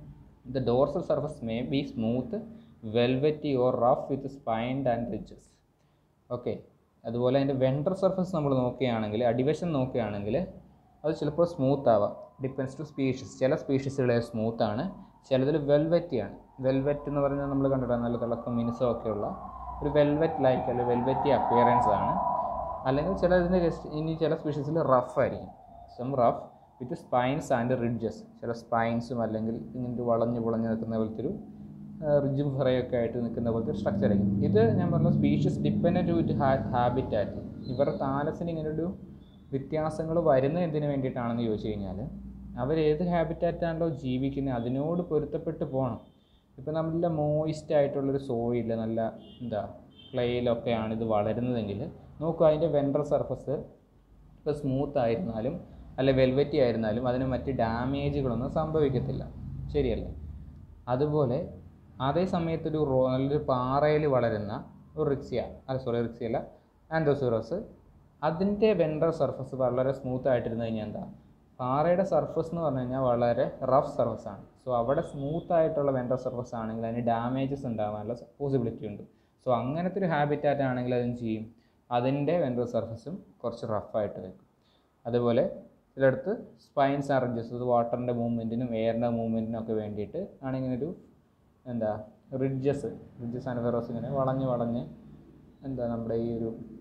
the dorsal surface may be smooth velvety or rough with spined and ridges okay അതുപോലെ അതിൻ്റെ വെൻട്രൽ സർഫസ് നമ്മൾ നോക്കുകയാണെങ്കിൽ അടിവശം നോക്കുകയാണെങ്കിൽ അത് ചിലപ്പോൾ സ്മൂത്ത് ആവാം ഡിപ്പെൻസ് ടു സ്പീഷീസ് ചില സ്പീഷീസുകൾ സ്മൂത്ത് ആണ് ചിലതിൽ വെൽവെറ്റിയാണ് വെൽവെറ്റ് എന്ന് പറഞ്ഞാൽ നമ്മൾ കണ്ടിട്ടാണ് നല്ല തിളക്കം മിനുസം ഒക്കെയുള്ള ഒരു വെൽവെറ്റ് ലൈക്ക് അല്ലെങ്കിൽ വെൽവെറ്റി അപ്പിയറൻസ് ആണ് അല്ലെങ്കിൽ ചില ഇതിൻ്റെ ജസ്റ്റ് ഇനി ചില സ്പീഷീസിൽ റഫ് ആയിരിക്കും some rough with spines and ridges ചില സ്പൈൻസും അല്ലെങ്കിൽ ഇങ്ങനെ വളഞ്ഞ് പുളഞ്ഞ് നിൽക്കുന്ന പോലത്തെ ഒരു റിജും ഫ്രയൊക്കെ ആയിട്ട് നിൽക്കുന്ന പോലത്തെ ഒരു സ്ട്രക്ചർ ആയിരിക്കും ഇത് ഞാൻ പറഞ്ഞ സ്പീഷ്യസ് ഡിപ്പെൻഡൻറ്റ് വിത്ത് ഹാബിറ്റാറ്റ് ഇവരുടെ താലസിന് ഇങ്ങനൊരു വ്യത്യാസങ്ങൾ വരുന്നത് എന്തിനു വേണ്ടിയിട്ടാണെന്ന് ചോദിച്ചു കഴിഞ്ഞാൽ അവർ ഏത് ഹാബിറ്റാറ്റാണല്ലോ ജീവിക്കുന്നത് അതിനോട് പൊരുത്തപ്പെട്ട് പോകണം ഇപ്പം നല്ല മോയിസ്റ്റ് ആയിട്ടുള്ളൊരു സോയിൽ നല്ല എന്താ ക്ലേയിലൊക്കെയാണ് ഇത് വളരുന്നതെങ്കിൽ നോക്കുക അതിൻ്റെ വെൻട്രൽ സർഫസ് ഇപ്പോൾ സ്മൂത്ത് ആയിരുന്നാലും അല്ല വെൽവെറ്റി ആയിരുന്നാലും അതിന് മറ്റ് ഡാമേജുകളൊന്നും സംഭവിക്കത്തില്ല ശരിയല്ലേ അതുപോലെ അതേ സമയത്തൊരു റോ നല്ലൊരു പാറയിൽ വളരുന്ന ഒരു റിക്സിയ അല്ല സോറി റിക്സിയ അല്ല ആൻഡോസൂറോസ് അതിൻ്റെ വെൻട്രൽ സർഫസ് വളരെ സ്മൂത്ത് ആയിട്ടിരുന്ന് കഴിഞ്ഞാൽ എന്താ പാറയുടെ സർഫസ് എന്ന് പറഞ്ഞു കഴിഞ്ഞാൽ വളരെ റഫ് സർഫസ് ആണ് സോ അവിടെ സ്മൂത്ത് ആയിട്ടുള്ള വെൻട്രൽ സർഫസ് ആണെങ്കിൽ അതിന് ഡാമേജസ് ഉണ്ടാകാനുള്ള പോസിബിലിറ്റി ഉണ്ട് സോ അങ്ങനത്തെ ഒരു ഹാബിറ്റാറ്റ് ആണെങ്കിൽ അതെന്ത് ചെയ്യും അതിൻ്റെ വെൻട്രൽ സർഫസും കുറച്ച് റഫായിട്ട് വെക്കും അതുപോലെ ചിലയിടത്ത് സ്പൈൻസ് അറേഞ്ചസ് അത് വാട്ടറിൻ്റെ മൂവ്മെൻറ്റിനും എയറിൻ്റെ മൂവ്മെൻറ്റിനും ഒക്കെ വേണ്ടിയിട്ട് ആണ് ഇങ്ങനെ ഒരു എന്താ റിഡ്ജസ് റിഡ്ജസ് ആൻഡ് ഫെറോസ് ഇങ്ങനെ വളഞ്ഞ് വളഞ്ഞ് എന്താ നമ്മുടെ ഈ ഒരു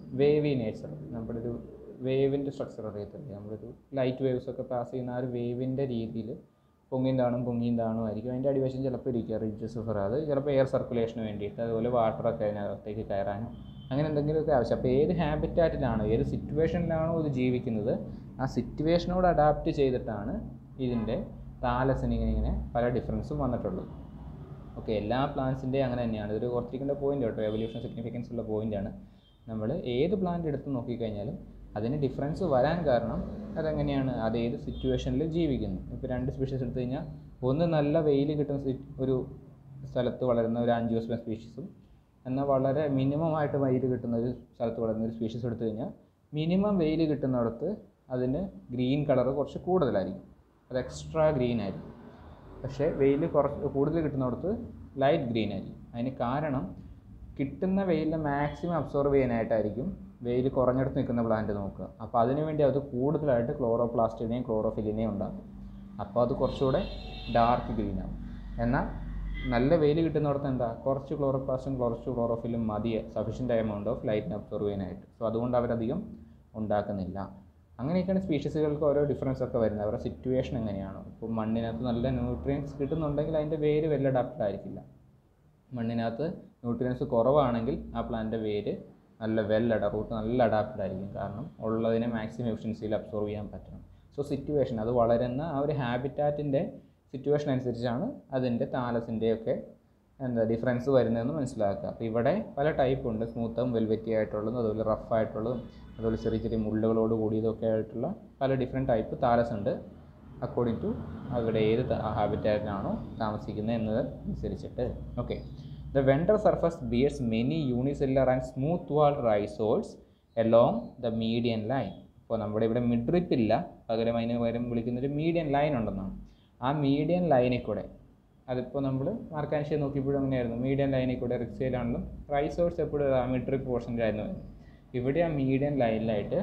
വേവി നേച്ചർ നമ്മുടെ ഒരു വേവിൻ്റെ സ്ട്രക്ചർ അറിയത്തില്ലേ നമ്മളൊരു ലൈറ്റ് വേവ്സ് ഒക്കെ പാസ് ചെയ്യുന്ന ആ ഒരു വേവിൻ്റെ രീതിയിൽ പൊങ്ങിയും താണും പൊങ്ങിയും താണും ആയിരിക്കും അതിൻ്റെ അടിവശം ചിലപ്പോൾ ഇരിക്കുക റിഡ്ജസ് ഫോർ അത് ചിലപ്പോൾ എയർ സർക്കുലേഷന് വേണ്ടിയിട്ട് അതുപോലെ വാട്ടറൊക്കെ അതിനകത്തേക്ക് കയറാനും അങ്ങനെ എന്തെങ്കിലുമൊക്കെ ആവശ്യം അപ്പോൾ ഏത് ഹാബിറ്റാറ്റിലാണോ ഏത് സിറ്റുവേഷനിലാണോ ഇത് ജീവിക്കുന്നത് ആ സിറ്റുവേഷനോട് അഡാപ്റ്റ് ചെയ്തിട്ടാണ് ഇതിൻ്റെ താലസിന് ഇങ്ങനെ ഇങ്ങനെ പല ഡിഫറൻസും വന്നിട്ടുള്ളത് ഓക്കെ എല്ലാ പ്ലാന്റ്സിൻ്റെയും അങ്ങനെ തന്നെയാണ് ഇതൊരു ഓർത്തിരിക്കേണ്ട പോയിന്റ് കേട്ടോ എവല്യൂഷൻ സിഗ്നിഫിക്കൻസ് ഉള്ള പോയിന്റാണ് നമ്മൾ ഏത് പ്ലാന്റ് എടുത്ത് നോക്കിക്കഴിഞ്ഞാലും അതിന് ഡിഫറൻസ് വരാൻ കാരണം അതെങ്ങനെയാണ് അത് ഏത് സിറ്റുവേഷനിൽ ജീവിക്കുന്നു ഇപ്പോൾ രണ്ട് സ്പീഷീസ് എടുത്തു കഴിഞ്ഞാൽ ഒന്ന് നല്ല വെയിൽ കിട്ടുന്ന സി- ഒരു സ്ഥലത്ത് വളരുന്ന ഒരു ആൻജിയോസ്പം സ്പീഷീസും എന്നാൽ വളരെ മിനിമം ആയിട്ട് വെയിൽ കിട്ടുന്ന ഒരു സ്ഥലത്ത് വളരുന്ന ഒരു സ്പീഷീസ് എടുത്തു കഴിഞ്ഞാൽ മിനിമം വെയിൽ കിട്ടുന്നിടത്ത് അതിന് ഗ്രീൻ കളർ കുറച്ച് കൂടുതലായിരിക്കും അത് എക്സ്ട്രാ ഗ്രീൻ ആയിരിക്കും പക്ഷേ വെയിൽ കുറച്ച് കൂടുതൽ കിട്ടുന്നിടത്ത് ലൈറ്റ് ഗ്രീൻ ആയിരിക്കും അതിന് കാരണം കിട്ടുന്ന വെയിലിനെ മാക്സിമം അബ്സോർവ് ചെയ്യാനായിട്ടായിരിക്കും വെയിൽ കുറഞ്ഞിടത്ത് നിൽക്കുന്ന പ്ലാന്റ് നോക്കുക അപ്പോൾ അതിനുവേണ്ടി അത് കൂടുതലായിട്ട് ക്ലോറോപ്ലാസ്റ്റിനെയും ക്ലോറോഫിലിനെയും ഉണ്ടാക്കും അപ്പോൾ അത് കുറച്ചുകൂടെ ഡാർക്ക് ഗ്രീൻ ആവും എന്നാൽ നല്ല വെയിൽ കിട്ടുന്നിടത്ത് എന്താ കുറച്ച് ക്ലോറോപ്ലാസ്റ്റും കുറച്ച് ക്ലോറോഫിലും മതി സഫീഷ്യൻ്റ് എമൗണ്ട് ഓഫ് ലൈറ്റിനെ അബ്സോർവ് ചെയ്യാനായിട്ട് സോ അതുകൊണ്ട് അവരധികം ഉണ്ടാക്കുന്നില്ല അങ്ങനെയൊക്കെയാണ് സ്പീഷീസുകൾക്ക് ഓരോ ഡിഫറൻസ് ഒക്കെ വരുന്നത് അവരുടെ സിറ്റുവേഷൻ എങ്ങനെയാണ് ഇപ്പോൾ മണ്ണിനകത്ത് നല്ല ന്യൂട്രിയൻസ് കിട്ടുന്നുണ്ടെങ്കിൽ അതിൻ്റെ വേര് വെൽ അഡാപ്റ്റഡ് ആയിരിക്കില്ല മണ്ണിനകത്ത് ന്യൂട്രിയൻസ് കുറവാണെങ്കിൽ ആ പ്ലാന്റിൻ്റെ വേര് നല്ല വെൽ അഡ റൂട്ട് നല്ല അഡാപ്റ്റഡ് ആയിരിക്കും കാരണം ഉള്ളതിനെ മാക്സിമം എഫിഷ്യൻസിയിൽ അബ്സോർവ് ചെയ്യാൻ പറ്റണം സോ സിറ്റുവേഷൻ അത് വളരുന്ന ആ ഒരു ഹാബിറ്റാറ്റിൻ്റെ സിറ്റുവേഷൻ അനുസരിച്ചാണ് അതിൻ്റെ താലസിൻ്റെയൊക്കെ എന്താ ഡിഫറൻസ് വരുന്നതെന്ന് മനസ്സിലാക്കുക അപ്പോൾ ഇവിടെ പല ടൈപ്പ് ഉണ്ട് സ്മൂത്തും വെൽവെറ്റി ആയിട്ടുള്ളതും അതുപോലെ റഫ് ആയിട്ടുള്ളതും അതുപോലെ ചെറിയ ചെറിയ മുള്ളുകളോട് കൂടിയതൊക്കെ ആയിട്ടുള്ള പല ഡിഫറെൻറ്റ് ടൈപ്പ് താലസ് ഉണ്ട് അക്കോർഡിംഗ് ടു അവിടെ ഏത് ഹാബിറ്റാറ്റിലാണോ താമസിക്കുന്നത് എന്നത് അനുസരിച്ചിട്ട് okay the ventral surface bears many unicellular and smooth wall rhizoids along the median line ഇപ്പോൾ നമ്മുടെ ഇവിടെ മിഡ്രിപ്പ് ഇല്ല പകരം അതിന് പകരം വിളിക്കുന്നൊരു മീഡിയൻ ലൈൻ ഉണ്ടെന്നാണ് ആ മീഡിയൻ ലൈനിൽ കൂടെ അതിപ്പോൾ നമ്മൾ മാർക്കാൻഷ്യ നോക്കിയപ്പോഴും അങ്ങനെയായിരുന്നു മീഡിയൻ ലൈനിൽ കൂടെ റിക്സയിലാണെങ്കിലും റൈസോഴ്സ് എപ്പോഴും ആ മിഡ്രിപ്പ് പോർഷനിലായിരുന്നു വരുന്നത്. ഇവിടെ ആ മീഡിയൻ ലൈനിലായിട്ട്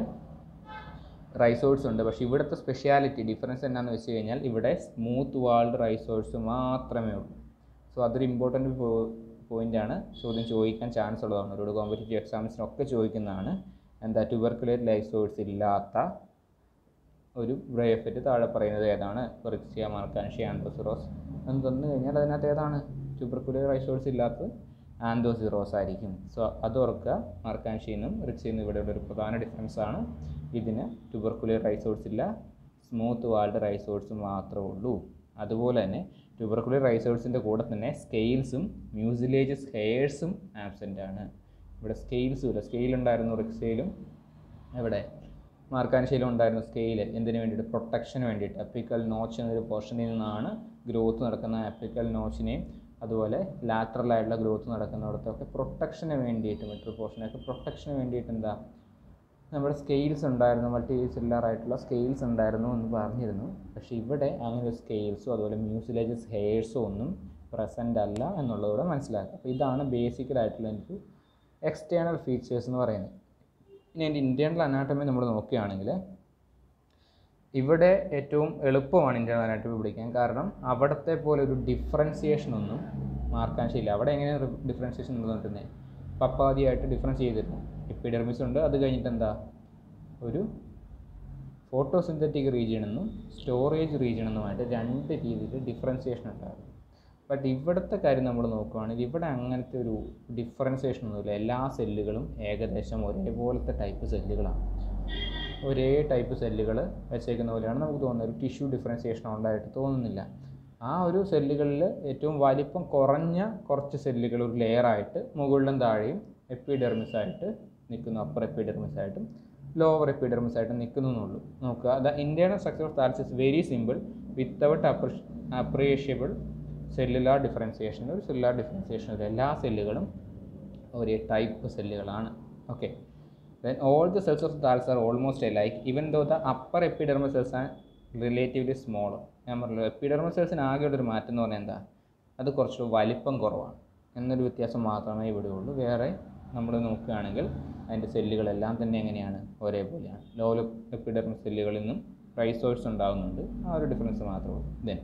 റൈസോഴ്സ് ഉണ്ട് പക്ഷേ ഇവിടുത്തെ സ്പെഷ്യാലിറ്റി ഡിഫറൻസ് എന്നാന്ന് വെച്ച് കഴിഞ്ഞാൽ ഇവിടെ സ്മൂത്ത് വാൾഡ് റൈസോഴ്സ് മാത്രമേ ഉള്ളൂ സോ അതൊരു ഇമ്പോർട്ടൻറ്റ് പോയിൻ്റാണ് ചോദ്യം ചോദിക്കാൻ ചാൻസ് ഉള്ളതാണ് ഒരുപാട് കോമ്പറ്റേറ്റീവ് എക്സാംസിനൊക്കെ ചോദിക്കുന്നതാണ് എന്താ ട്യൂബർക്കുലേറ്റ് റൈസോഴ്സ് ഇല്ലാത്ത ഒരു ബ്രേഫറ്റ് താഴെ പറയുന്നത് ഏതാണ് റിക്സിയ മാർക്കാൻഷ്യ ആൻഡോസിറോസ് എന്ന് തന്നു കഴിഞ്ഞാൽ അതിനകത്ത് ഏതാണ് ട്യൂബർക്കുലർ റൈസോഴ്സ് ഇല്ലാത്ത ആൻഡോസിറോസ് ആയിരിക്കും സോ അത് ഓർക്കുക മാർക്കാൻഷ്യന്നും റിക്സിന്നും ഇവിടെയുള്ള ഒരു പ്രധാന ഡിഫറൻസ് ആണ് ഇതിന് ട്യൂബർക്കുലർ റൈസോഴ്സ് ഇല്ല സ്മൂത്ത് വാൾഡ് റൈസോഴ്സ് മാത്രമേ ഉള്ളൂ അതുപോലെ തന്നെ ട്യൂബർക്കുലർ റൈസോഴ്സിൻ്റെ കൂടെ തന്നെ സ്കെയിൽസും മ്യൂസിലേജസ് ഹെയർസും ആബ്സെൻ്റ് ആണ് ഇവിടെ സ്കെയിൽസും ഇല്ല സ്കെയിൽ ഉണ്ടായിരുന്നു റിക്സയിലും എവിടെ മാർക്കാൻഷ്യയിലും ഉണ്ടായിരുന്നു സ്കെയിൽ എന്തിനു വേണ്ടിയിട്ട് പ്രൊട്ടക്ഷന് വേണ്ടിയിട്ട് അപ്പിക്കൽ നോച്ച് എന്നൊരു പോർഷനിൽ നിന്നാണ് ഗ്രോത്ത് നടക്കുന്ന അപ്പിക്കൽ നോച്ചിനെയും അതുപോലെ ലാറ്ററലായിട്ടുള്ള ഗ്രോത്ത് നടക്കുന്നിടത്തൊക്കെ പ്രൊട്ടക്ഷന് വേണ്ടിയിട്ട് മെട്രോ പോർഷനൊക്കെ പ്രൊട്ടക്ഷന് വേണ്ടിയിട്ട് എന്താ നമ്മുടെ സ്കെയിൽസ് ഉണ്ടായിരുന്നു മൾട്ടി സെല്ലാർ ആയിട്ടുള്ള സ്കെയിൽസ് ഉണ്ടായിരുന്നു എന്ന് പറഞ്ഞിരുന്നു പക്ഷേ ഇവിടെ അങ്ങനെ ഒരു സ്കെയിൽസോ അതുപോലെ മ്യൂസിലേജസ് ഹെയർസോ ഒന്നും പ്രസൻ്റ് അല്ല എന്നുള്ളതൂടെ മനസ്സിലാക്കുക അപ്പോൾ ഇതാണ് ബേസിക്കലായിട്ടുള്ള എനിക്ക് എക്സ്റ്റേണൽ ഫീച്ചേഴ്സ് എന്ന് പറയുന്നത് ഇനി എൻ്റെ ഇൻറ്റേർണൽ അനാട്ടമി നമ്മൾ നോക്കുകയാണെങ്കിൽ ഇവിടെ ഏറ്റവും എളുപ്പമാണ് ഇൻറ്റേർണൽ അനാട്ടമി പിടിക്കാൻ കാരണം അവിടത്തെ പോലെ ഒരു ഡിഫറൻസിയേഷൻ ഒന്നും മാർക്കാൻശയില്ല അവിടെ എങ്ങനെയാണ് ഡിഫറൻസിയേഷൻ നിലനിർത്തുന്നത് പപ്പാതിയായിട്ട് ഡിഫറൻസ് ചെയ്തിരുന്നു എപ്പിഡെർമിസ് ഉണ്ട് അത് കഴിഞ്ഞിട്ട് എന്താ ഒരു ഫോട്ടോസിന്തറ്റിക് റീജിയൻ എന്നും സ്റ്റോറേജ് റീജിയൻ എന്നുമായിട്ട് രണ്ട് രീതിയിൽ ഡിഫറൻസിയേഷൻ ഉണ്ടായിരുന്നു ബട്ട് ഇവിടുത്തെ കാര്യം നമ്മൾ നോക്കുകയാണെങ്കിൽ ഇവിടെ അങ്ങനത്തെ ഒരു ഡിഫറൻസിയേഷൻ ഒന്നുമില്ല എല്ലാ സെല്ലുകളും ഏകദേശം ഒരേപോലത്തെ ടൈപ്പ് സെല്ലുകളാണ് ഒരേ ടൈപ്പ് സെല്ലുകൾ വെച്ചേക്കുന്ന പോലെയാണ് നമുക്ക് തോന്നുന്നത് ഒരു ടിഷ്യൂ ഡിഫറൻസിയേഷൻ ഉണ്ടായിട്ട് തോന്നുന്നില്ല ആ ഒരു സെല്ലുകളിൽ ഏറ്റവും വലിപ്പം കുറഞ്ഞ കുറച്ച് സെല്ലുകൾ ഒരു ലെയറായിട്ട് മുകളിലും താഴെയും എപ്പിഡെർമിസ് ആയിട്ട് നിൽക്കുന്നു അപ്പർ എപ്പിഡെർമിസ് ആയിട്ടും ലോവർ എപ്പിഡെർമിസ് ആയിട്ടും നിൽക്കുന്നു എന്നുള്ളൂ നോക്കുക the internal structure of thallus is very simple without appreciable cellular differentiation ഒരു സെല്ലുലാർ ഡിഫറൻസിയേഷൻ ഒരു എല്ലാ സെല്ലുകളും ഒരേ ടൈപ്പ് സെല്ലുകളാണ് okay then all the cells of thals are almost alike even though the upper epidermal cells are relatively smaller ഞാൻ പറഞ്ഞല്ലോ എപ്പിഡെർമൽ സെൽസിന് ആകെയുള്ള ഒരു മാറ്റം എന്ന് പറഞ്ഞാൽ എന്താ അത് കുറച്ച് വലിപ്പം കുറവാണ് എന്നൊരു വ്യത്യാസം മാത്രമേ ഇവിടെ ഉള്ളൂ വേറെ നമ്മൾ നോക്കുകയാണെങ്കിൽ അതിൻ്റെ സെല്ലുകളെല്ലാം തന്നെ എങ്ങനെയാണ് ഒരേപോലെയാണ് ലോ എപ്പിഡെർമൽ സെല്ലുകളിൽ നിന്നും റൈസോഴ്സ് ഉണ്ടാകുന്നുണ്ട് ആ ഒരു ഡിഫറൻസ് മാത്രമേ ഉള്ളൂ then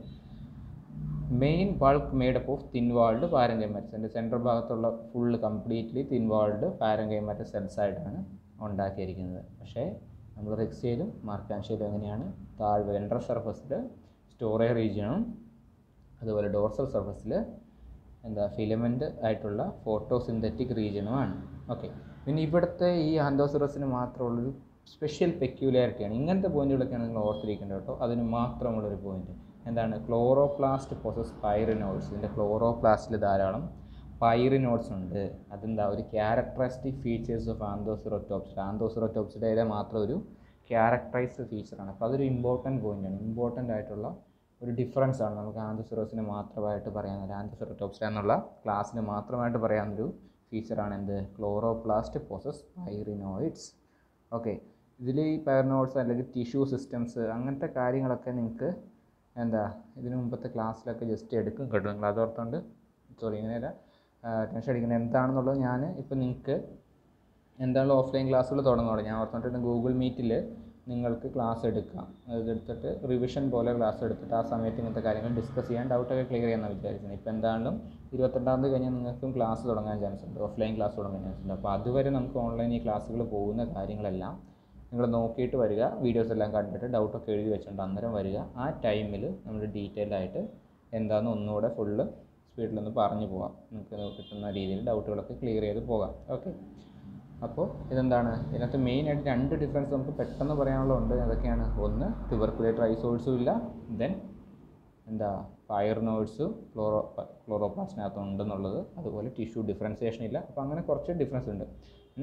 main bulk made up of thin walled parenchymatous എൻ്റെ സെൻട്രൽ ഭാഗത്തുള്ള full completely thin walled parenchyma cells ആയിട്ടാണ് ഉണ്ടാക്കിയിരിക്കുന്നത് പക്ഷേ നമ്മൾ റിക്സിയയിലും മാർക്കാൻഷ്യയിലും എങ്ങനെയാണ് താഴെ വെൻട്ര സർഫസിൽ സ്റ്റോറേജ് റീജിയണും അതുപോലെ ഡോർസൽ സർഫസിൽ എന്താ ഫിലമെൻ്റ് ആയിട്ടുള്ള ഫോട്ടോസിന്തറ്റിക് റീജിയനുമാണ് ഓക്കെ പിന്നെ ഇവിടുത്തെ ഈ ആൻഡോസിറസിന് മാത്രമുള്ളൊരു സ്പെഷ്യൽ പെക്യുലാരിറ്റിയാണ് ഇങ്ങനത്തെ പോയിന്റുകളൊക്കെയാണ് നിങ്ങൾ ഓർത്തിരിക്കേണ്ടത് കേട്ടോ അതിന് മാത്രമുള്ളൊരു പോയിന്റ് എന്താണ് ക്ലോറോപ്ലാസ്റ്റ് പൊസസ് പൈറിനോൾസ് ഇതിൻ്റെ ക്ലോറോപ്ലാസ്റ്റിൽ ധാരാളം പൈറിനോട്സ് ഉണ്ട് അതെന്താ ഒരു ക്യാരക്ടറിസ്റ്റിക് ഫീച്ചേഴ്സ് ഓഫ് ആന്തോസിറോറ്റോപ്സ് ആന്തോസിറോറ്റോപ്സിൻ്റെ മാത്രം ഒരു ക്യാരക്ടറൈസ്ഡ് ഫീച്ചറാണ് അപ്പോൾ അതൊരു ഇമ്പോർട്ടൻറ്റ് പോയിൻ്റാണ് ഇമ്പോർട്ടൻ്റ് ആയിട്ടുള്ള ഒരു ഡിഫറൻസ് ആണ് നമുക്ക് ആന്തോസിറോസിന് മാത്രമായിട്ട് പറയാവുന്ന ആന്തോസിറോറ്റോപ്സ് എന്നുള്ള ക്ലാസ്സിന് മാത്രമായിട്ട് പറയാവുന്നൊരു ഫീച്ചറാണ് എന്ത് ക്ലോറോപ്ലാസ്റ്റ് പോസസ് പൈറിനോയിഡ്സ് ഓക്കെ ഇതിൽ ഈ പൈറിനോയിഡ്സ് അല്ലെങ്കിൽ ടിഷ്യൂ സിസ്റ്റംസ് അങ്ങനത്തെ കാര്യങ്ങളൊക്കെ നിങ്ങൾക്ക് എന്താ ഇതിന് മുമ്പത്തെ ക്ലാസ്സിലൊക്കെ ജസ്റ്റ് എടുക്കും കേട്ടോ നിങ്ങൾ അതോർത്തുകൊണ്ട് സോറി ഇങ്ങനെയല്ല ടെൻഷൻ അടിക്കുന്നത് എന്താണെന്നുള്ളത് ഞാൻ ഇപ്പം നിങ്ങൾക്ക് എന്താണല്ലോ ഓഫ്ലൈൻ ക്ലാസ്സുകൾ തുടങ്ങുള്ളൂ ഞാൻ ഓർത്തുകൊണ്ടിരുന്ന ഗൂഗിൾ മീറ്റിൽ നിങ്ങൾക്ക് ക്ലാസ് എടുക്കാം അതെടുത്തിട്ട് റിവിഷൻ പോലെ ക്ലാസ് എടുത്തിട്ട് ആ സമയത്ത് ഇങ്ങനത്തെ കാര്യങ്ങൾ ഡിസ്കസ് ചെയ്യാൻ ഡൗട്ടൊക്കെ ക്ലിയർ ചെയ്യാമെന്ന് വിചാരിക്കുന്നത് ഇപ്പോൾ എന്താണെങ്കിലും ഇരുപത്തെട്ടാം തീയതി കഴിഞ്ഞാൽ നിങ്ങൾക്കും ക്ലാസ് തുടങ്ങാൻ ചാൻസ് ഉണ്ട് ഓഫ്ലൈൻ ക്ലാസ് തുടങ്ങാൻ ചാൻസ് ഉണ്ട് അപ്പോൾ അതുവരെ നമുക്ക് ഓൺലൈൻ ഈ ക്ലാസ്സുകൾ പോകുന്ന കാര്യങ്ങളെല്ലാം നിങ്ങൾ നോക്കിയിട്ട് വരിക വീഡിയോസ് എല്ലാം കണ്ടിട്ട് ഡൗട്ടൊക്കെ എഴുതി വെച്ചിട്ടുണ്ട് അന്നേരം വരിക ആ ടൈമിൽ നമ്മൾ ഡീറ്റെയിൽഡ് ആയിട്ട് എന്താണെന്ന് ഒന്നുകൂടെ ഫുള്ള് സ്പീഡിലൊന്ന് പറഞ്ഞു പോകാം നിങ്ങൾക്ക് കിട്ടുന്ന രീതിയിൽ ഡൗട്ടുകളൊക്കെ ക്ലിയർ ചെയ്ത് പോകാം ഓക്കെ അപ്പോൾ ഇതെന്താണ് ഇതിനകത്ത് മെയിനായിട്ട് രണ്ട് ഡിഫറൻസ് നമുക്ക് പെട്ടെന്ന് പറയാനുള്ളതുണ്ട് അതൊക്കെയാണ് ഒന്ന് ട്യൂബർക്കുലേറ്റർ ഐസോൾസും ഇല്ല ദെൻ എന്താ പയർനോയിഡ്സ് ക്ലോറോ ക്ലോറോപ്ലാസ്റ്റിനകത്ത് ഉണ്ടെന്നുള്ളത് അതുപോലെ ടിഷ്യൂ ഡിഫറൻസിയേഷൻ ഇല്ല അപ്പോൾ അങ്ങനെ കുറച്ച് ഡിഫറൻസ് ഉണ്ട്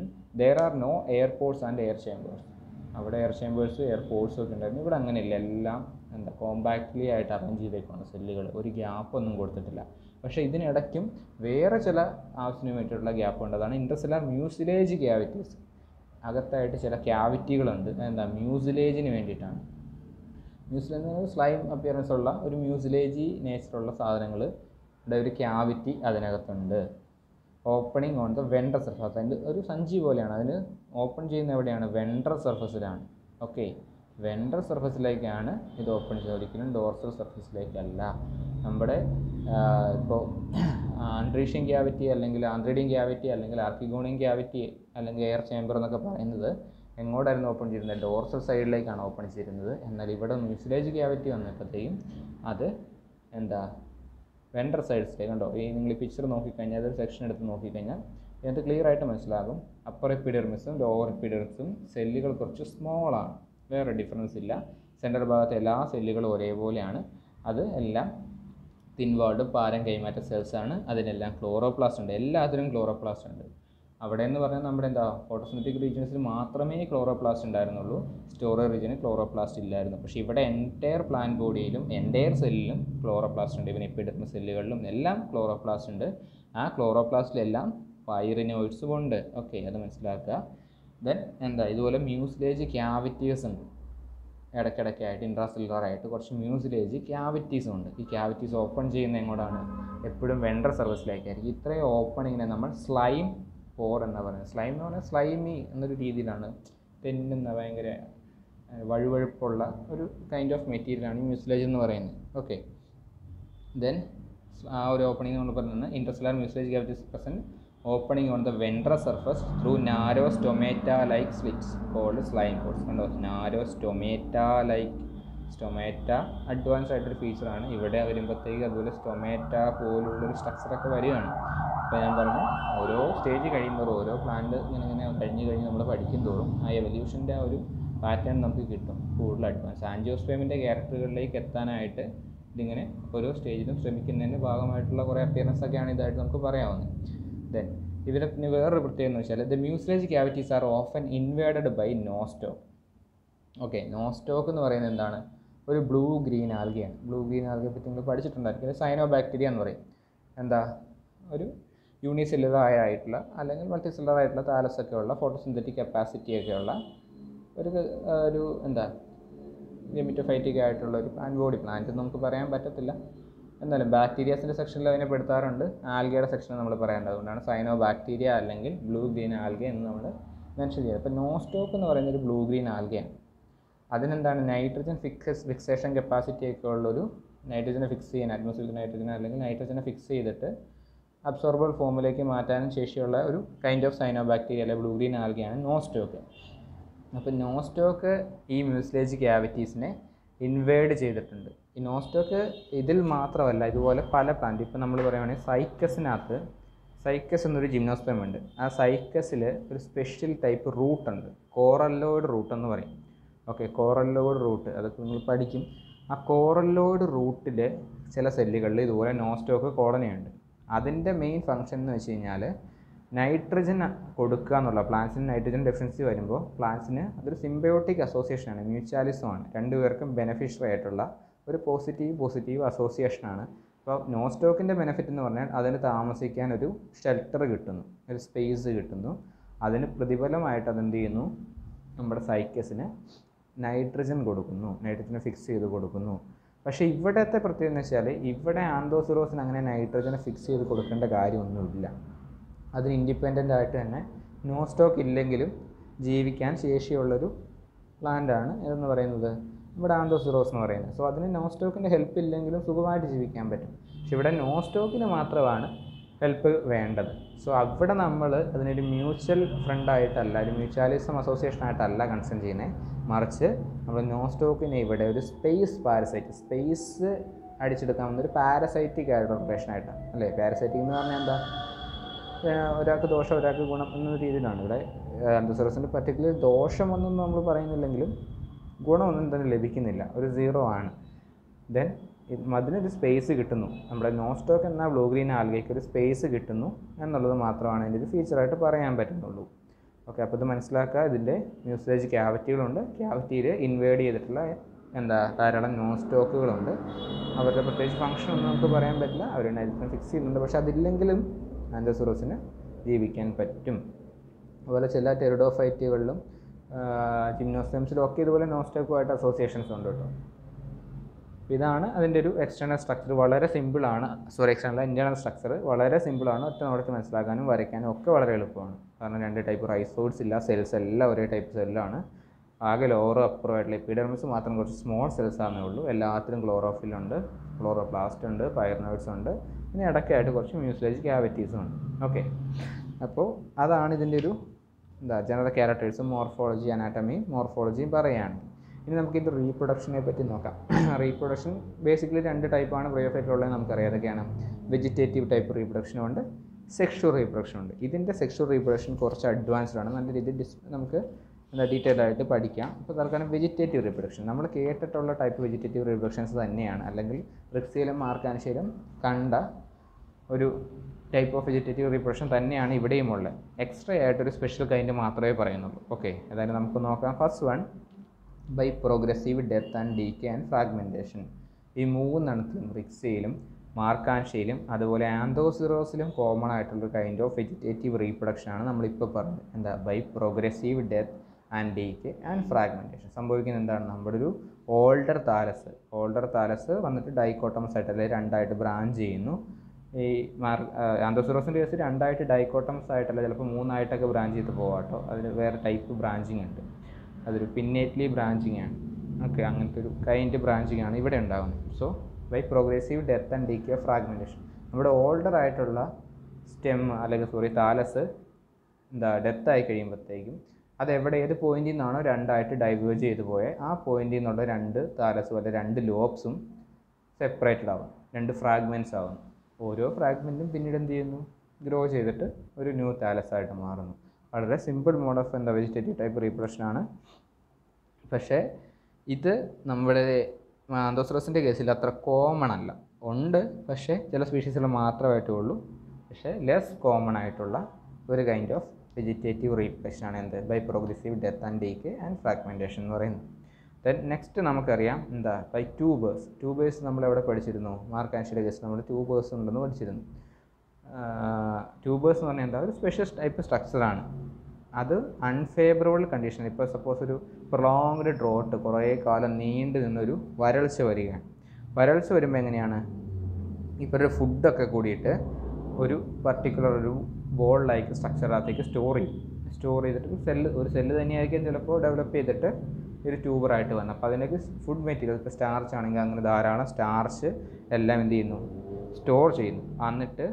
there are no air pores and air chambers അവിടെ എയർ ചേമ്പേഴ്സ് എയർ പോർട്സും ഒക്കെ ഉണ്ടായിരുന്നു ഇവിടെ അങ്ങനെയില്ല എല്ലാം എന്താ കോമ്പാക്റ്റ്ലി ആയിട്ട് അറേഞ്ച് ചെയ്തേക്കാണ് സെല്ലുകൾ ഒരു ഗ്യാപ്പ് ഒന്നും കൊടുത്തിട്ടില്ല പക്ഷേ ഇതിനിടയ്ക്കും വേറെ ചില ആവശ്യത്തിന് വേണ്ടിയിട്ടുള്ള ഗ്യാപ്പ് ഉണ്ട് അതാണ് ഇൻട്രസെല്ലാർ മ്യൂസിലേജ് ക്യാവിറ്റീസ് അകത്തായിട്ട് ചില ക്യാവിറ്റികളുണ്ട് എന്താ മ്യൂസിലേജിന് വേണ്ടിയിട്ടാണ് മ്യൂസിലേജ് എന്ന് പറയുന്നത് സ്ലൈം അപ്പിയറൻസ് ഉള്ള ഒരു മ്യൂസിലേജി നേച്ചറുള്ള സാധനങ്ങൾ ഒരു ക്യാവിറ്റി അതിനകത്തുണ്ട് opening on the ventral surface അതിൻ്റെ ഒരു സഞ്ചി പോലെയാണ് അതിന് ഓപ്പൺ ചെയ്യുന്ന എവിടെയാണ് വെൻഡർ സർഫസിലാണ് ഓക്കെ വെൻഡർ സർഫസിലേക്കാണ് ഇത് ഓപ്പൺ ചെയ്യുന്നത് ഒരിക്കലും ഡോർസൽ സർഫസിലേക്കല്ല നമ്മുടെ ഇപ്പോൾ ആൻഡ്രീഷ്യൻ ക്യാവിറ്റി അല്ലെങ്കിൽ ആന്ത്രിഡിയൻ ക്യാവിറ്റി അല്ലെങ്കിൽ ആർക്കിഗോണിയൻ ക്യാവിറ്റി അല്ലെങ്കിൽ എയർ ചേമ്പർ എന്നൊക്കെ പറയുന്നത് എങ്ങോട്ടായിരുന്നു ഓപ്പൺ ചെയ്തിരുന്നത് ഡോർസൽ സൈഡിലേക്കാണ് ഓപ്പൺ ചെയ്തിരുന്നത് എന്നാൽ ഇവിടെ മ്യൂസിലേജ് ക്യാവിറ്റി വന്നപ്പോഴത്തേക്കും അത് എന്താ വെൻഡർ സൈഡ്സിലേക്ക് കണ്ടോ ഈ നിങ്ങൾ ഈ പിക്ചർ നോക്കിക്കഴിഞ്ഞാൽ അതൊരു സെക്ഷൻ എടുത്ത് നോക്കിക്കഴിഞ്ഞാൽ ഇതിനകത്ത് ക്ലിയർ ആയിട്ട് മനസ്സിലാകും അപ്പർ എപ്പിഡെർമിസും ലോവർ എപ്പിഡെർമിസും സെല്ലുകൾ കുറച്ച് സ്മോളാണ് വേറെ ഡിഫറൻസ് ഇല്ല സെൻറ്റർ ഭാഗത്തെ എല്ലാ സെല്ലുകളും ഒരേപോലെയാണ് അത് എല്ലാം തിൻവാർഡ് പാരം കൈമാറ്റ സെൽസ് ആണ് അതിനെല്ലാം ക്ലോറോപ്ലാസ്റ്റ് ഉണ്ട് എല്ലാത്തിനും ക്ലോറോപ്ലാസ്റ്റ് ഉണ്ട് അവിടെ എന്ന് പറഞ്ഞാൽ നമ്മുടെ എന്താ ഫോട്ടോസിന്തറ്റിക് റീജിയൻസിൽ മാത്രമേ ക്ലോറോപ്ലാസ്റ്റ് ഉണ്ടായിരുന്നുള്ളൂ സ്റ്റോറേജ് റീജിയനിൽ ക്ലോറോപ്ലാസ്റ്റ് ഇല്ലായിരുന്നു പക്ഷേ ഇവിടെ എൻറ്റയർ പ്ലാൻ ബോഡിയിലും എൻറ്റയർ സെല്ലിലും ക്ലോറോപ്ലാസ്റ്റ് ഉണ്ട് ഇവൻ എപ്പിഡെർമ സെല്ലുകളിലും എല്ലാം ക്ലോറോപ്ലാസ്റ്റ് ഉണ്ട് ആ ക്ലോറോപ്ലാസ്റ്റിലെല്ലാം പൈറിനോയിഡ്സും ഉണ്ട് ഓക്കെ അത് മനസ്സിലാക്കുക ദെൻ എന്താ ഇതുപോലെ മ്യൂസിലേജ് ക്യാവിറ്റീസ് ഉണ്ട് ഇടയ്ക്കിടയ്ക്കായിട്ട് ഇൻട്രാസെല്ലുലാർ ആയിട്ട് കുറച്ച് മ്യൂസിലേജ് ക്യാവിറ്റീസും ഉണ്ട് ഈ ക്യാവിറ്റീസ് ഓപ്പൺ ചെയ്യുന്ന എങ്ങോട്ടാണ് എപ്പോഴും വെൻഡർ സർവീസിലേക്കായിരിക്കും ഇത്രയും ഓപ്പണിങ്ങിനെ നമ്മൾ സ്ലൈം പോർ എന്നാണ് പറയുന്നത് സ്ലൈം എന്ന് പറഞ്ഞാൽ സ്ലൈമി എന്നൊരു രീതിയിലാണ് തെന്നുന്ന ഭയങ്കര ഏഹ്, വഴുവഴുപ്പുള്ള ഒരു കൈൻഡ് ഓഫ് മെറ്റീരിയലാണ് ഈ മ്യൂസിലേജ് എന്ന് പറയുന്നത് ഓക്കെ ദെൻ ആ ഒരു ഓപ്പണിംഗ് നമ്മൾ പറഞ്ഞത് intercellular mucilage cavities present opening on the ventral surface through narrow stomata like slits called slime pores കണ്ടോ narrow stomata like stomata advance ആയിട്ടൊരു ഫീച്ചറാണ് ഇവിടെ വരുമ്പോഴത്തേക്ക് അതുപോലെ സ്റ്റൊമേറ്റ പോലുള്ളൊരു സ്ട്രക്ചറൊക്കെ വരികയാണ് അപ്പോൾ ഞാൻ പറഞ്ഞു ഓരോ സ്റ്റേജ് കഴിയുമ്പോൾ ഓരോ പ്ലാന്റ് ഇങ്ങനെ ഇങ്ങനെ കഴിഞ്ഞ് കഴിഞ്ഞ് നമ്മൾ പഠിക്കും തോറും ആ എവല്യൂഷൻ്റെ ആ ഒരു പാറ്റേൺ നമുക്ക് കിട്ടും കൂടുതൽ അഡ്വാൻസ് ആൻജിയോസ്പേമിൻ്റെ ക്യാരക്ടറുകളിലേക്ക് എത്താനായിട്ട് ഇതിങ്ങനെ ഓരോ സ്റ്റേജിലും ശ്രമിക്കുന്നതിൻ്റെ ഭാഗമായിട്ടുള്ള കുറേ അപ്പിയറൻസ് ഒക്കെയാണ് ഇതായിട്ട് നമുക്ക് പറയാവുന്നത് ദെൻ ഇതിലെ പിന്നെ വേറൊരു പ്രത്യേകത എന്ന് വെച്ചാൽ the mucilage cavities are often invaded by Nostoc okay Nostoc എന്ന് പറയുന്നത് എന്താണ് ഒരു ബ്ലൂ ഗ്രീൻ ആൽഗയാണ് ബ്ലൂ ഗ്രീൻ ആൽഗയെ പറ്റി നിങ്ങൾ പഠിച്ചിട്ടുണ്ടായിരിക്കും സൈനോ ബാക്ടീരിയ എന്ന് പറയും എന്താ ഒരു യൂണിസെല്ലുലർ ആയിട്ടുള്ള അല്ലെങ്കിൽ മൾട്ടി സെല്ലുലർ ആയിട്ടുള്ള താലസ് ഒക്കെ ഉള്ള ഫോട്ടോസിന്തറ്റിക് കപ്പാസിറ്റി ഒക്കെ ഉള്ള ഒരു ആ, ഒരു എന്താ ഗെമിറ്റോഫൈറ്റിക് ആയിട്ടുള്ള ഒരു പ്ലാന്റ് ബോഡി പ്ലാന്റ് എന്ന് നമുക്ക് പറയാൻ പറ്റത്തില്ല എന്നാലും ബാക്ടീരിയാസിൻ്റെ സെക്ഷനിൽ അതിനെ പെടുത്താറുണ്ട് ആൽഗയുടെ സെക്ഷനിൽ നമ്മൾ പറയേണ്ടത് അതുകൊണ്ടാണ് സൈനോ ബാക്ടീരിയ അല്ലെങ്കിൽ ബ്ലൂ ഗ്രീൻ ആൽഗ എന്ന് നമ്മൾ മെൻഷൻ ചെയ്യുന്നത് അപ്പോൾ നോസ്റ്റോക്ക് എന്ന് പറയുന്ന ഒരു ബ്ലൂ ഗ്രീൻ ആൽഗയാണ് അതിനെന്താണ് നൈട്രജൻ ഫിക്സ് ഫിക്സേഷൻ കപ്പാസിറ്റി ഒക്കെ ഉള്ളൊരു നൈട്രജനെ ഫിക്സ് ചെയ്യാൻ അറ്റ്മോസ്ഫിയർ നൈട്രജൻ അല്ലെങ്കിൽ നൈട്രജനെ ഫിക്സ് ചെയ്തിട്ട് അബ്സോർബൽ ഫോമിലേക്ക് മാറ്റാനും ശേഷിയുള്ള ഒരു കൈൻഡ് ഓഫ് സൈനോ ബാക്ടീരിയ അല്ലെ ബ്ലൂ ഗ്രീൻ ആൽഗയാണ് നോസ്റ്റോക്ക് അപ്പോൾ നോസ്റ്റോക്ക് ഈ മ്യൂസിലേജ് ക്യാവിറ്റീസിനെ ഇൻവേഡ് ചെയ്തിട്ടുണ്ട് ഈ നോസ്റ്റോക്ക് ഇതിൽ മാത്രമല്ല ഇതുപോലെ പല പ്ലാന്റ് ഇപ്പോൾ നമ്മൾ പറയുകയാണെങ്കിൽ സൈക്കസിനകത്ത് സൈക്കസ് എന്നൊരു ജിംനോസ്പെം ഉണ്ട് ആ സൈക്കസിൽ ഒരു സ്പെഷ്യൽ ടൈപ്പ് റൂട്ട് ഉണ്ട് കോറല്ലോയിഡ് റൂട്ട് എന്ന് പറയും ഓക്കെ കോറല്ലോയിഡ് റൂട്ട് അതൊക്കെ നിങ്ങൾ പഠിക്കും ആ കോറല്ലോയിഡ് റൂട്ടിൽ ചില സെല്ലുകളിൽ ഇതുപോലെ നോസ്റ്റോക്ക് കോളനിയുണ്ട് അതിൻ്റെ മെയിൻ ഫങ്ഷൻ എന്ന് വെച്ച് കഴിഞ്ഞാൽ നൈട്രജൻ കൊടുക്കുക എന്നുള്ള പ്ലാന്റ്സിന് നൈട്രജൻ ഡെഫിഷ്യൻസി വരുമ്പോൾ പ്ലാന്റ്സിന് അതൊരു സിംബയോട്ടിക് അസോസിയേഷനാണ് മ്യൂച്വാലിസമാണ് രണ്ടുപേർക്കും ബെനഫിഷ്യറി ആയിട്ടുള്ള ഒരു പോസിറ്റീവ് പോസിറ്റീവ് അസോസിയേഷനാണ് അപ്പോൾ നോസ്റ്റോക്കിൻ്റെ ബെനിഫിറ്റ് എന്ന് പറഞ്ഞാൽ അതിന് താമസിക്കാൻ ഒരു ഷെൽട്ടർ കിട്ടുന്നു ഒരു സ്പേസ് കിട്ടുന്നു അതിന് പ്രതിഫലമായിട്ട് അതെന്ത് ചെയ്യുന്നു നമ്മുടെ സൈക്കസിന് നൈട്രജൻ കൊടുക്കുന്നു നൈട്രജൻ ഫിക്സ് ചെയ്ത് കൊടുക്കുന്നു പക്ഷേ ഇവിടുത്തെ പ്രത്യേകത എന്ന് വെച്ചാൽ ഇവിടെ ആന്തോസിറോസിന് അങ്ങനെ നൈട്രജൻ ഫിക്സ് ചെയ്ത് കൊടുക്കേണ്ട കാര്യമൊന്നുമില്ല അതിന് ഇൻഡിപെൻഡൻ്റ് ആയിട്ട് തന്നെ നോ സ്റ്റോക്ക് ഇല്ലെങ്കിലും ജീവിക്കാൻ ശേഷിയുള്ളൊരു പ്ലാന്റാണ് ഇതെന്ന് പറയുന്നത് ഇവിടെ ആന്തോസിറോസ് എന്ന് പറയുന്നത് സോ അതിന് നോ സ്റ്റോക്കിൻ്റെ ഹെൽപ്പ് ഇല്ലെങ്കിലും സുഖമായിട്ട് ജീവിക്കാൻ പറ്റും പക്ഷെ ഇവിടെ നോ സ്റ്റോക്കിന് മാത്രമാണ് ഹെൽപ്പ് വേണ്ടത് സോ അവിടെ നമ്മൾ അതിനൊരു മ്യൂച്വൽ ഫ്രണ്ടായിട്ടല്ല ഒരു മ്യൂച്വാലിസം അസോസിയേഷൻ ആയിട്ടല്ല കൺസേൺ ചെയ്യുന്നത് മറിച്ച് നമ്മൾ നോ സ്റ്റോക്കിനെ ഇവിടെ ഒരു സ്പേസ് പാരസൈറ്റ് സ്പേസ് അടിച്ചെടുക്കാവുന്ന ഒരു പാരസൈറ്റിക് ആയിട്ടുള്ള റിലേഷൻ ആയിട്ടാണ് അല്ലേ പാരസൈറ്റിക് എന്ന് പറഞ്ഞാൽ എന്താ ഏഹ് ഒരാൾക്ക് ദോഷം ഒരാൾക്ക് ഗുണം എന്ന രീതിയിലാണ് ഇവിടെ അന്തസറസിൻ്റെ പർട്ടിക്കുലർ ദോഷമൊന്നും നമ്മൾ പറയുന്നില്ലെങ്കിലും ഗുണമൊന്നും തന്നെ ലഭിക്കുന്നില്ല ഒരു സീറോ ആണ് ദെൻ അതിനൊരു സ്പേസ് കിട്ടുന്നു നമ്മുടെ നോ സ്റ്റോക്ക് എന്ന ബ്ലൂ ഗ്രീൻ ആൽഗയ്ക്ക് ഒരു സ്പേസ് കിട്ടുന്നു എന്നുള്ളത് മാത്രമാണ് ഇതിൻ്റെ ഒരു ഫീച്ചറായിട്ട് പറയാൻ പറ്റുന്നുള്ളൂ ഓക്കെ അപ്പോൾ ഇത് മനസ്സിലാക്കുക ഇതിൻ്റെ മ്യൂസിലേജ് ക്യാവിറ്റികളുണ്ട് ക്യാവിറ്റിയിൽ ഇൻവേഡ് ചെയ്തിട്ടുള്ള എന്താ ധാരാളം നോൺ സ്റ്റോക്കുകളുണ്ട് അവരുടെ പ്രത്യേകിച്ച് ഫംഗ്ഷൻ ഒന്നും നമുക്ക് പറയാൻ പറ്റില്ല അവർ നൈട്രജൻ ഫിക്സ് ചെയ്യുന്നുണ്ട് പക്ഷേ അതില്ലെങ്കിലും ആൻഡോസുറോസിന് ജീവിക്കാൻ പറ്റും അതുപോലെ ചില ടെറിഡോഫൈറ്റുകളിലും ജിംനോസ്റ്റംസിലും ഒക്കെ ഇതുപോലെ നോസ്റ്റോക്കുമായിട്ട് അസോസിയേഷൻസ് ഉണ്ട് കേട്ടോ അപ്പോൾ ഇതാണ് അതിൻ്റെ ഒരു എക്സ്റ്റേണൽ സ്ട്രക്ചർ വളരെ സിമ്പിളാണ് സോറി എക്സ്റ്റേണൽ ഇൻറ്റേർണൽ സ്ട്രക്ചർ വളരെ സിമ്പിളാണ് ഒറ്റ നോടത്ത് മനസ്സിലാക്കാനും വരയ്ക്കാനും ഒക്കെ വളരെ എളുപ്പമാണ് കാരണം രണ്ട് ടൈപ്പ് റൈസോഡ്സ് ഇല്ല സെൽസ് എല്ലാം ഒരേ ടൈപ്പ് സെല്ലാണ് ആകെ ലോറോ അപ്പുറം ആയിട്ടുള്ള എപ്പിഡെർമിസ് മാത്രം കുറച്ച് സ്മോൾ സെൽസ് ആണെന്നേ ഉള്ളൂ എല്ലാത്തിലും ക്ലോറോഫിൽ ഉണ്ട് ക്ലോറോപ്ലാസ്റ്റ് ഉണ്ട് പയർനോയിഡ്സ് ഉണ്ട് പിന്നെ ഇടയ്ക്കായിട്ട് കുറച്ച് മ്യൂസിലേജ് ക്യാവിറ്റീസും ഉണ്ട് ഓക്കെ അപ്പോൾ അതാണ് ഇതിൻ്റെ ഒരു എന്താ ജനറൽ ക്യാരക്ടേഴ്സും മോർഫോളജി അനാറ്റമിയും മോർഫോളജിയും പറയുകയാണ് ഇനി നമുക്ക് ഇത് റീപ്രൊഡക്ഷനെ പറ്റി നോക്കാം റീപ്രൊഡക്ഷൻ ബേസിക്കലി രണ്ട് ടൈപ്പാണ് ബ്രയോഫൈറ്റിലുള്ളത് നമുക്കറിയാം അതൊക്കെയാണ് വെജിറ്റേറ്റീവ് ടൈപ്പ് റീപ്രൊഡക്ഷൻ ഉണ്ട് സെക്ഷുവൽ റീപ്രൊഡക്ഷൻ ഉണ്ട് ഇതിൻ്റെ സെക്ഷുവൽ റീപ്രൊഡക്ഷൻ കുറച്ച് അഡ്വാൻസ്ഡ് ആണ് നല്ല രീതിയിൽ ഡിസ് നമുക്ക് എന്താ ഡീറ്റെയിൽ ആയിട്ട് പഠിക്കാം ഇപ്പോൾ തൽക്കാലം വെജിറ്റേറ്റീവ് റീപ്രൊഡക്ഷൻ നമ്മൾ കേട്ടിട്ടുള്ള ടൈപ്പ് വെജിറ്റേറ്റീവ് റീപ്രൊഡക്ഷൻസ് തന്നെയാണ് അല്ലെങ്കിൽ റിക്സിയിലും മാർക്കാൻശയിലും കണ്ട ഒരു ടൈപ്പ് ഓഫ് വെജിറ്റേറ്റീവ് റീപ്രൊഡക്ഷൻ തന്നെയാണ് ഇവിടെയും ഉള്ളത് എക്സ്ട്രാ ആയിട്ടൊരു സ്പെഷ്യൽ കൈൻഡ് മാത്രമേ പറയുന്നുള്ളൂ ഓക്കെ ഏതായാലും നമുക്ക് നോക്കാം first one by progressive death and decay and fragmentation ഈ മൂന്നെണ്ണത്തിലും റിക്സയിലും മാർക്കാൻഷയിലും അതുപോലെ ആന്തോസിറോസിലും കോമൺ ആയിട്ടുള്ള കൈൻഡ് ഓഫ് വെജിറ്റേറ്റീവ് റീപ്രൊഡക്ഷൻ ആണ് നമ്മളിപ്പോൾ പറഞ്ഞത് എന്താ by progressive death and decay and fragmentation സംഭവിക്കുന്നത് എന്താണ് നമ്മുടെ ഒരു ഓൾഡർ താലസ് ഓൾഡർ താലസ് വന്നിട്ട് ഡൈക്കോട്ടമസ് ആയിട്ട് അല്ലെങ്കിൽ രണ്ടായിട്ട് ബ്രാഞ്ച് ചെയ്യുന്നു ഈ മാർ ആന്തോസിറോസിൻ്റെ കേസ് രണ്ടായിട്ട് ഡൈക്കോട്ടംസ് ആയിട്ടല്ല ചിലപ്പോൾ മൂന്നായിട്ടൊക്കെ ബ്രാഞ്ച് ചെയ്ത് പോകാം കേട്ടോ അതിന് വേറെ ടൈപ്പ് ബ്രാഞ്ചിങ് ഉണ്ട് അതൊരു പിന്നേറ്റ്ലി ബ്രാഞ്ചിങ് ആണ് ഓക്കെ അങ്ങനത്തെ ഒരു കൈൻഡ് ബ്രാഞ്ചിങ് ആണ് ഇവിടെ ഉണ്ടാകുന്നത് so by progressive death and decay fragmentation നമ്മുടെ ഓൾഡർ ആയിട്ടുള്ള സ്റ്റെം അല്ലെങ്കിൽ സോറി താലസ് എന്താ ഡെത്ത് ആയി കഴിയുമ്പോഴത്തേക്കും അത് എവിടെ ഏത് പോയിന്റിൽ നിന്നാണോ രണ്ടായിട്ട് ഡൈവേർജ് ചെയ്ത് പോയത് ആ പോയിന്റിൽ നിന്നുള്ള രണ്ട് താലസും അല്ലെങ്കിൽ രണ്ട് ലോബ്സും സെപ്പറേറ്റഡ് ആവും രണ്ട് ഫ്രാഗ്മെൻറ്റ്സ് ആവും ഓരോ ഫ്രാഗ്മെൻറ്റും പിന്നീട് എന്ത് ചെയ്യുന്നു ഗ്രോ ചെയ്തിട്ട് ഒരു ന്യൂ താലസ് ആയിട്ട് മാറുന്നു വളരെ സിമ്പിൾ മോഡ് ഓഫ് എന്താ വെജിറ്റേറ്റീവ് ടൈപ്പ് റീപ്രഷൻ ആണ് പക്ഷേ ഇത് നമ്മുടെ ആന്തോസ്ട്രസിൻ്റെ കേസിൽ അത്ര കോമൺ അല്ല ഉണ്ട് പക്ഷേ ചില സ്പീഷീസിൽ മാത്രമായിട്ടേ ഉള്ളൂ പക്ഷേ ലെസ് കോമൺ ആയിട്ടുള്ള ഒരു കൈൻഡ് ഓഫ് വെജിറ്റേറ്റീവ് റീപ്രഷൻ ആണ് എന്ത് by progressive death and decay and fragmentation എന്ന് പറയുന്നത് ദെൻ നെക്സ്റ്റ് നമുക്കറിയാം എന്താ ബൈ ട്യൂബേഴ്സ് ട്യൂബേഴ്സ് നമ്മൾ എവിടെ പഠിച്ചിരുന്നു മാർക്കാൻഷിയുടെ കേസ് നമ്മൾ ട്യൂബേഴ്സ് ഉണ്ടെന്ന് പഠിച്ചിരുന്നു ട്യൂബേഴ്സ് എന്ന് പറഞ്ഞാൽ എന്താ ഒരു സ്പെഷ്യൽ ടൈപ്പ് സ്ട്രക്ചറാണ് അത് അൺഫേവറബിൾ കണ്ടീഷൻ ഇപ്പോൾ സപ്പോസ് ഒരു പ്രൊലോങ്ഡ് ഡ്രോട്ട് കുറേ കാലം നീണ്ടു നിന്നൊരു വരൾച്ച വരികയാണ് വരൾച്ച വരുമ്പോൾ എങ്ങനെയാണ് ഇപ്പോൾ ഒരു ഫുഡൊക്കെ കൂടിയിട്ട് ഒരു പർട്ടിക്കുലർ ഒരു ബോൾ ലൈക്ക് സ്ട്രക്ചറിനകത്തേക്ക് സ്റ്റോർ ചെയ്യും സ്റ്റോർ ചെയ്തിട്ട് ഒരു സെല്ല് ഒരു സെല്ല് തന്നെയായിരിക്കും ചിലപ്പോൾ ഡെവലപ്പ് ചെയ്തിട്ട് ഒരു ട്യൂബറായിട്ട് വന്നത് അപ്പോൾ അതിലേക്ക് ഫുഡ് മെറ്റീരിയൽ ഇപ്പോൾ സ്റ്റാർച്ച് ആണെങ്കിൽ അങ്ങനെ ധാരാളം സ്റ്റാർച്ച് എല്ലാം എന്ത് ചെയ്യുന്നു സ്റ്റോർ ചെയ്യുന്നു എന്നിട്ട്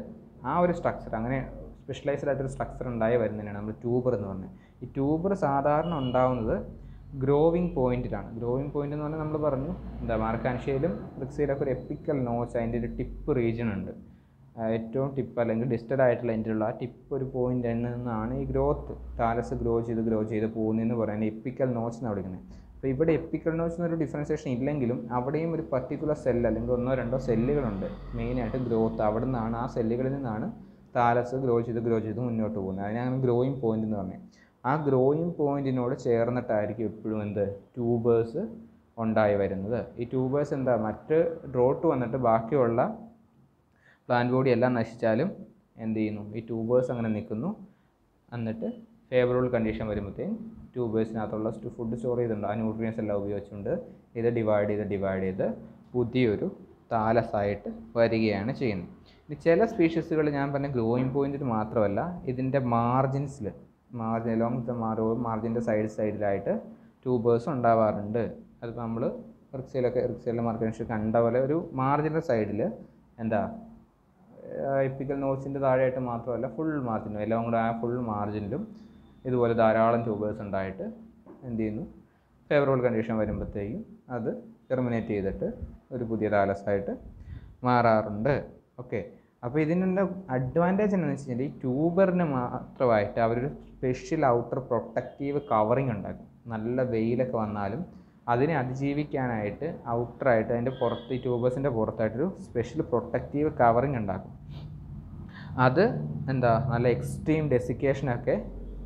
ആ ഒരു സ്ട്രക്ചർ അങ്ങനെ സ്പെഷ്യലൈസ്ഡ് ആയിട്ടൊരു സ്ട്രക്ചർ ഉണ്ടായി വരുന്നതിനാണ് നമ്മൾ ട്യൂബർ എന്ന് പറഞ്ഞത് ഈ ട്യൂബർ സാധാരണ ഉണ്ടാവുന്നത് ഗ്രോവിങ് പോയിന്റിലാണ് ഗ്രോവിങ് പോയിന്റ് എന്ന് പറഞ്ഞാൽ നമ്മൾ പറഞ്ഞു എന്താ മാർക്കാൻഷ്യയിലും റിക്സിയിലൊക്കെ ഒരു എപ്പിക്കൽ നോച്ച് അതിൻ്റെ ഒരു ടിപ്പ് റീജിയൻ ഉണ്ട് ആ, ഏറ്റവും ടിപ്പ് അല്ലെങ്കിൽ ഡിസ്റ്റഡ് ആയിട്ടുള്ള അതിൻ്റെ ഉള്ള ആ ടിപ്പ് ഒരു പോയിന്റ് നിന്നാണ് ഈ ഗ്രോത്ത് താലസ് ഗ്രോ ചെയ്ത് ഗ്രോ ചെയ്ത് പോകുന്നതെന്ന് പറയുന്നത് എപ്പിക്കൽ നോച്ച് എന്നാണ് വിളിക്കുന്നത് അപ്പോൾ ഇവിടെ എപ്പിക്കൽ നോച്ച് എന്നൊരു ഡിഫറൻസിയേഷൻ ഇല്ലെങ്കിലും അവിടെയും ഒരു പർട്ടിക്കുലർ സെൽ അല്ലെങ്കിൽ ഒന്നോ രണ്ടോ സെല്ലുകളുണ്ട് മെയിനായിട്ട് ഗ്രോത്ത് അവിടെ നിന്നാണ് ആ സെല്ലുകളിൽ നിന്നാണ് താലസ് ഗ്രോ ചെയ്ത് ഗ്രോ ചെയ്ത് മുന്നോട്ട് പോകുന്നത് അതിനാണ് ഗ്രോയിങ് പോയിന്റ് എന്ന് പറഞ്ഞത് ആ ഗ്രോയിങ് പോയിന്റിനോട് ചേർന്നിട്ടായിരിക്കും എപ്പോഴും എന്ത് ട്യൂബേഴ്സ് ഉണ്ടായി വരുന്നത് ഈ ട്യൂബേഴ്സ് എന്താ മറ്റ് ഡ്രോട്ട് വന്നിട്ട് ബാക്കിയുള്ള പ്ലാന്റ് ബോഡി എല്ലാം നശിച്ചാലും എന്ത് ചെയ്യുന്നു ഈ ട്യൂബേഴ്സ് അങ്ങനെ നിൽക്കുന്നു എന്നിട്ട് ഫേവറബിൾ കണ്ടീഷൻ വരുമ്പോഴത്തേക്കും ട്യൂബേഴ്സിനകത്തുള്ള ഫുഡ് സ്റ്റോർ ചെയ്തിട്ടുണ്ട് ആ ന്യൂട്രിയൻസ് എല്ലാം ഉപയോഗിച്ചുകൊണ്ട് ഇത് ഡിവൈഡ് ചെയ്ത് ഡിവൈഡ് ചെയ്ത് പുതിയൊരു താലസായിട്ട് വരികയാണ് ചെയ്യുന്നത് ഇനി ചില സ്പീഷീസുകൾ ഞാൻ പറഞ്ഞ ഗ്രോയിങ് പോയിന്റിൽ മാത്രമല്ല ഇതിൻ്റെ മാർജിൻസിൽ മാർജിൻ എലോങ് ദ മാറോ മാർജിൻ്റെ സൈഡ് സൈഡിലായിട്ട് ട്യൂബേഴ്സ് ഉണ്ടാവാറുണ്ട് അതിപ്പോൾ നമ്മൾ റിക്സയിലൊക്കെ റിക്സയിലെ മാർക്കറ്റ് കണ്ട പോലെ ഒരു മാർജിൻ്റെ സൈഡിൽ എന്താ എപ്പിക്കൽ നോട്ട്സിൻ്റെ താഴെയായിട്ട് മാത്രമല്ല ഫുൾ മാർജിനും എല്ലാം കൂടെ ആ ഫുൾ മാർജിനിലും ഇതുപോലെ ധാരാളം ട്യൂബേഴ്സ് ഉണ്ടായിട്ട് എന്ത് ചെയ്യുന്നു ഫേവറബിൾ കണ്ടീഷൻ വരുമ്പോഴത്തേക്കും അത് ടെർമിനേറ്റ് ചെയ്തിട്ട് ഒരു പുതിയ താലസായിട്ട് മാറാറുണ്ട് ഓക്കെ അപ്പോൾ ഇതിനുള്ള അഡ്വാൻറ്റേജ് എന്താണെന്ന് വെച്ച് കഴിഞ്ഞാൽ ഈ ട്യൂബറിന് മാത്രമായിട്ട് അവരൊരു സ്പെഷ്യൽ ഔട്ടർ പ്രൊട്ടക്റ്റീവ് കവറിങ് ഉണ്ടാക്കും നല്ല വെയിലൊക്കെ വന്നാലും അതിനെ അതിജീവിക്കാനായിട്ട് ഔട്ടറായിട്ട് അതിൻ്റെ പുറത്ത് ഈ ട്യൂബേഴ്സിൻ്റെ പുറത്തായിട്ടൊരു സ്പെഷ്യൽ പ്രൊട്ടക്റ്റീവ് കവറിങ് ഉണ്ടാക്കും അത് എന്താ നല്ല എക്സ്ട്രീം ഡെസിക്കേഷനൊക്കെ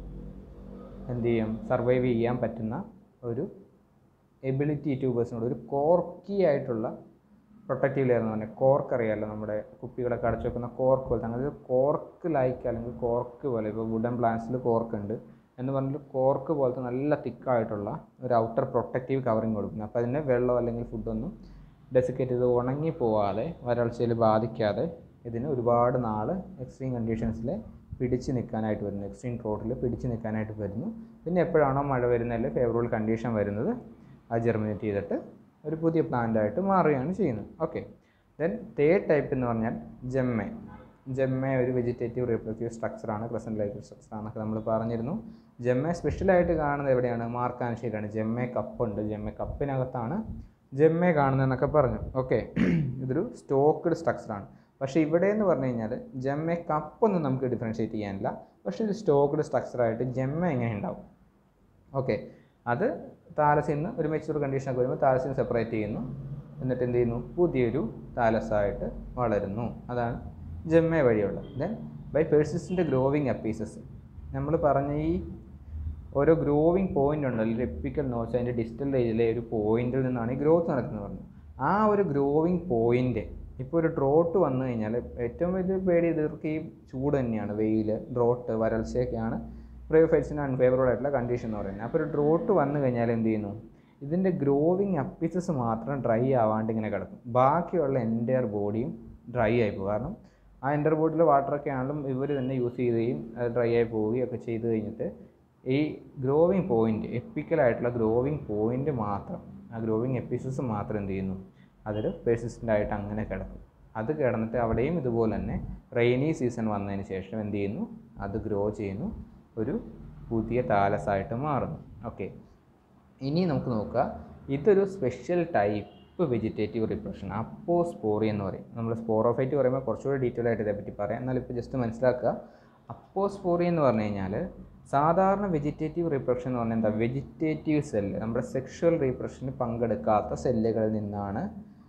എന്ത് ചെയ്യും സർവൈവ് ചെയ്യാൻ പറ്റുന്ന ഒരു എബിലിറ്റി ട്യൂബേഴ്സിനോട് ഒരു കോർക്കി ആയിട്ടുള്ള പ്രൊട്ടക്റ്റീവ് ലെയർ എന്ന് പറഞ്ഞാൽ കോർക്ക് അറിയാമല്ലോ നമ്മുടെ കുപ്പികളൊക്കെ അടച്ചു വെക്കുന്ന കോർക്ക് പോലത്തെ അങ്ങനെ ഒരു കോർക്ക് ലൈക്ക് അല്ലെങ്കിൽ കോർക്ക് പോലെ ഇപ്പോൾ വുഡൻ പ്ലാന്റ്സിൽ കോർക്ക് ഉണ്ട് എന്ന് പറഞ്ഞിട്ട് കോർക്ക് പോലത്തെ നല്ല തിക്കായിട്ടുള്ള ഒരു ഔട്ടർ പ്രൊട്ടക്റ്റീവ് കവറിങ് കൊടുക്കുന്നത് അപ്പോൾ അതിന് വെള്ളം അല്ലെങ്കിൽ ഫുഡൊന്നും ഡെസിക്കേറ്റ് ചെയ്ത് ഉണങ്ങി പോവാതെ വരൾച്ചയിൽ ബാധിക്കാതെ ഇതിന് ഒരുപാട് നാൾ എക്സ്ട്രീം കണ്ടീഷൻസിൽ പിടിച്ച് നിൽക്കാനായിട്ട് വരുന്നു എക്സ്ട്രീം ട്രോട്ടിൽ പിടിച്ച് നിൽക്കാനായിട്ട് വരുന്നു പിന്നെ എപ്പോഴാണോ മഴ വരുന്നതിൽ ഫേവറബിൾ കണ്ടീഷൻ വരുന്നത് അത് ജെർമിനേറ്റ് ചെയ്തിട്ട് ഒരു പുതിയ പ്ലാന്റായിട്ട് മാറുകയാണ് ചെയ്യുന്നത് ഓക്കെ ദെൻ തേർഡ് ടൈപ്പ് എന്ന് പറഞ്ഞാൽ ജെമ്മെ ജെമ്മെ ഒരു വെജിറ്റേറ്റീവ് റീപ്രൊഡക്റ്റീവ് സ്ട്രക്ചറാണ് പ്രസൻറ്റ് ലൈഫ് സ്ട്രക്ചർ ആണെന്നൊക്കെ നമ്മൾ പറഞ്ഞിരുന്നു ജെമ്മെ സ്പെഷ്യലായിട്ട് കാണുന്നത് എവിടെയാണ് മാർക്കാൻശ്ശേരിയാണ് ജെമ്മെ കപ്പുണ്ട് ജെമ്മെ കപ്പിനകത്താണ് ജെമ്മെ കാണുന്നതെന്നൊക്കെ പറഞ്ഞു ഓക്കെ ഇതൊരു സ്റ്റോക്ക്ഡ് സ്ട്രക്ചറാണ് പക്ഷേ ഇവിടെ എന്ന് പറഞ്ഞു കഴിഞ്ഞാൽ ജെമ്മെ കപ്പൊന്നും നമുക്ക് ഡിഫറൻഷ്യേറ്റ് ചെയ്യാനില്ല പക്ഷേ ഒരു സ്റ്റോക്ക്ഡ് സ്ട്രക്ചറായിട്ട് ജെമ്മ എങ്ങനെ ഉണ്ടാവും ഓക്കെ അത് താലസിൽ നിന്ന് ഒരു മെച്ചൂർ കണ്ടീഷനൊക്കെ വരുമ്പോൾ താലസിൽ നിന്ന് സെപ്പറേറ്റ് ചെയ്യുന്നു എന്നിട്ട് എന്ത് ചെയ്യുന്നു പുതിയൊരു താലസായിട്ട് വളരുന്നു അതാണ് ജെമ്മ വഴിയുള്ള then by persistent growing apices നമ്മൾ പറഞ്ഞ ഈ ഓരോ ഗ്രോവിങ് പോയിന്റ് ഉണ്ടല്ലോ ഒരു എപ്പിക്കൽ നോട്ട്സ് അതിൻ്റെ ഡിസ്റ്റൽ ഏജിലെ ഒരു പോയിന്റിൽ നിന്നാണ് ഈ ഗ്രോത്ത് നടക്കുന്നത് പറഞ്ഞു ആ ഒരു ഗ്രോവിങ് പോയിന്റ് ഇപ്പോൾ ഒരു ഡ്രോട്ട് വന്നു കഴിഞ്ഞാൽ ഏറ്റവും വലിയ പേടി ഇവർക്ക് ഈ ചൂട് തന്നെയാണ് വെയിൽ ഡ്രോട്ട് വരൾച്ചയൊക്കെയാണ് ബ്രേഫൈറ്റ്സിന് അൺഫേവറബിൾ ആയിട്ടുള്ള കണ്ടീഷൻ എന്ന് പറയുന്നത് അപ്പോൾ ഒരു ഡ്രോട്ട് വന്നു കഴിഞ്ഞാൽ എന്ത് ചെയ്യുന്നു ഇതിൻ്റെ ഗ്രോവിങ് അപ്പിസസ് മാത്രം ഡ്രൈ ആവാണ്ട് ഇങ്ങനെ കിടക്കും ബാക്കിയുള്ള എൻറ്റയർ ബോഡിയും ഡ്രൈ ആയി പോകും കാരണം ആ എൻ്റർ ബോഡിലെ വാട്ടറൊക്കെ ആണെങ്കിലും ഇവർ തന്നെ യൂസ് ചെയ്യുകയും അത് ഡ്രൈ ആയി പോവുകയും ഒക്കെ ചെയ്ത് കഴിഞ്ഞിട്ട് ഈ ഗ്രോവിങ് പോയിന്റ് എപ്പിക്കലായിട്ടുള്ള ഗ്രോവിങ് പോയിന്റ് മാത്രം ആ ഗ്രോവിങ് എപ്പിസസ് മാത്രം എന്ത് ചെയ്യുന്നു അതിൽ പെർസിസ്റ്റൻ്റ് ആയിട്ട് അങ്ങനെ കിടക്കും അത് കിടന്നിട്ട് അവിടെയും ഇതുപോലെ തന്നെ റെയിനി സീസൺ വന്നതിന് ശേഷം എന്ത് ചെയ്യുന്നു അത് ഗ്രോ ചെയ്യുന്നു ഒരു പുതിയ താലസായിട്ട് മാറുന്നു ഓക്കെ ഇനി നമുക്ക് നോക്കുക ഇതൊരു special type vegetative reproduction apospory എന്ന് പറയും നമ്മൾ സ്പോറോഫൈറ്റ് പറയുമ്പോൾ കുറച്ചുകൂടി ഡീറ്റെയിൽ ആയിട്ട് ഇതേപ്പറ്റി പറയാം എന്നാൽ ഇപ്പോൾ ജസ്റ്റ് മനസ്സിലാക്കുക അപ്പോസ്പോറി എന്ന് പറഞ്ഞു കഴിഞ്ഞാൽ സാധാരണ വെജിറ്റേറ്റീവ് റീപ്രഷൻ എന്ന് പറഞ്ഞാൽ എന്താ വെജിറ്റേറ്റീവ് സെല്ല് നമ്മുടെ സെക്ഷുവൽ റീപ്രഷന് പങ്കെടുക്കാത്ത സെല്ലുകളിൽ നിന്നാണ്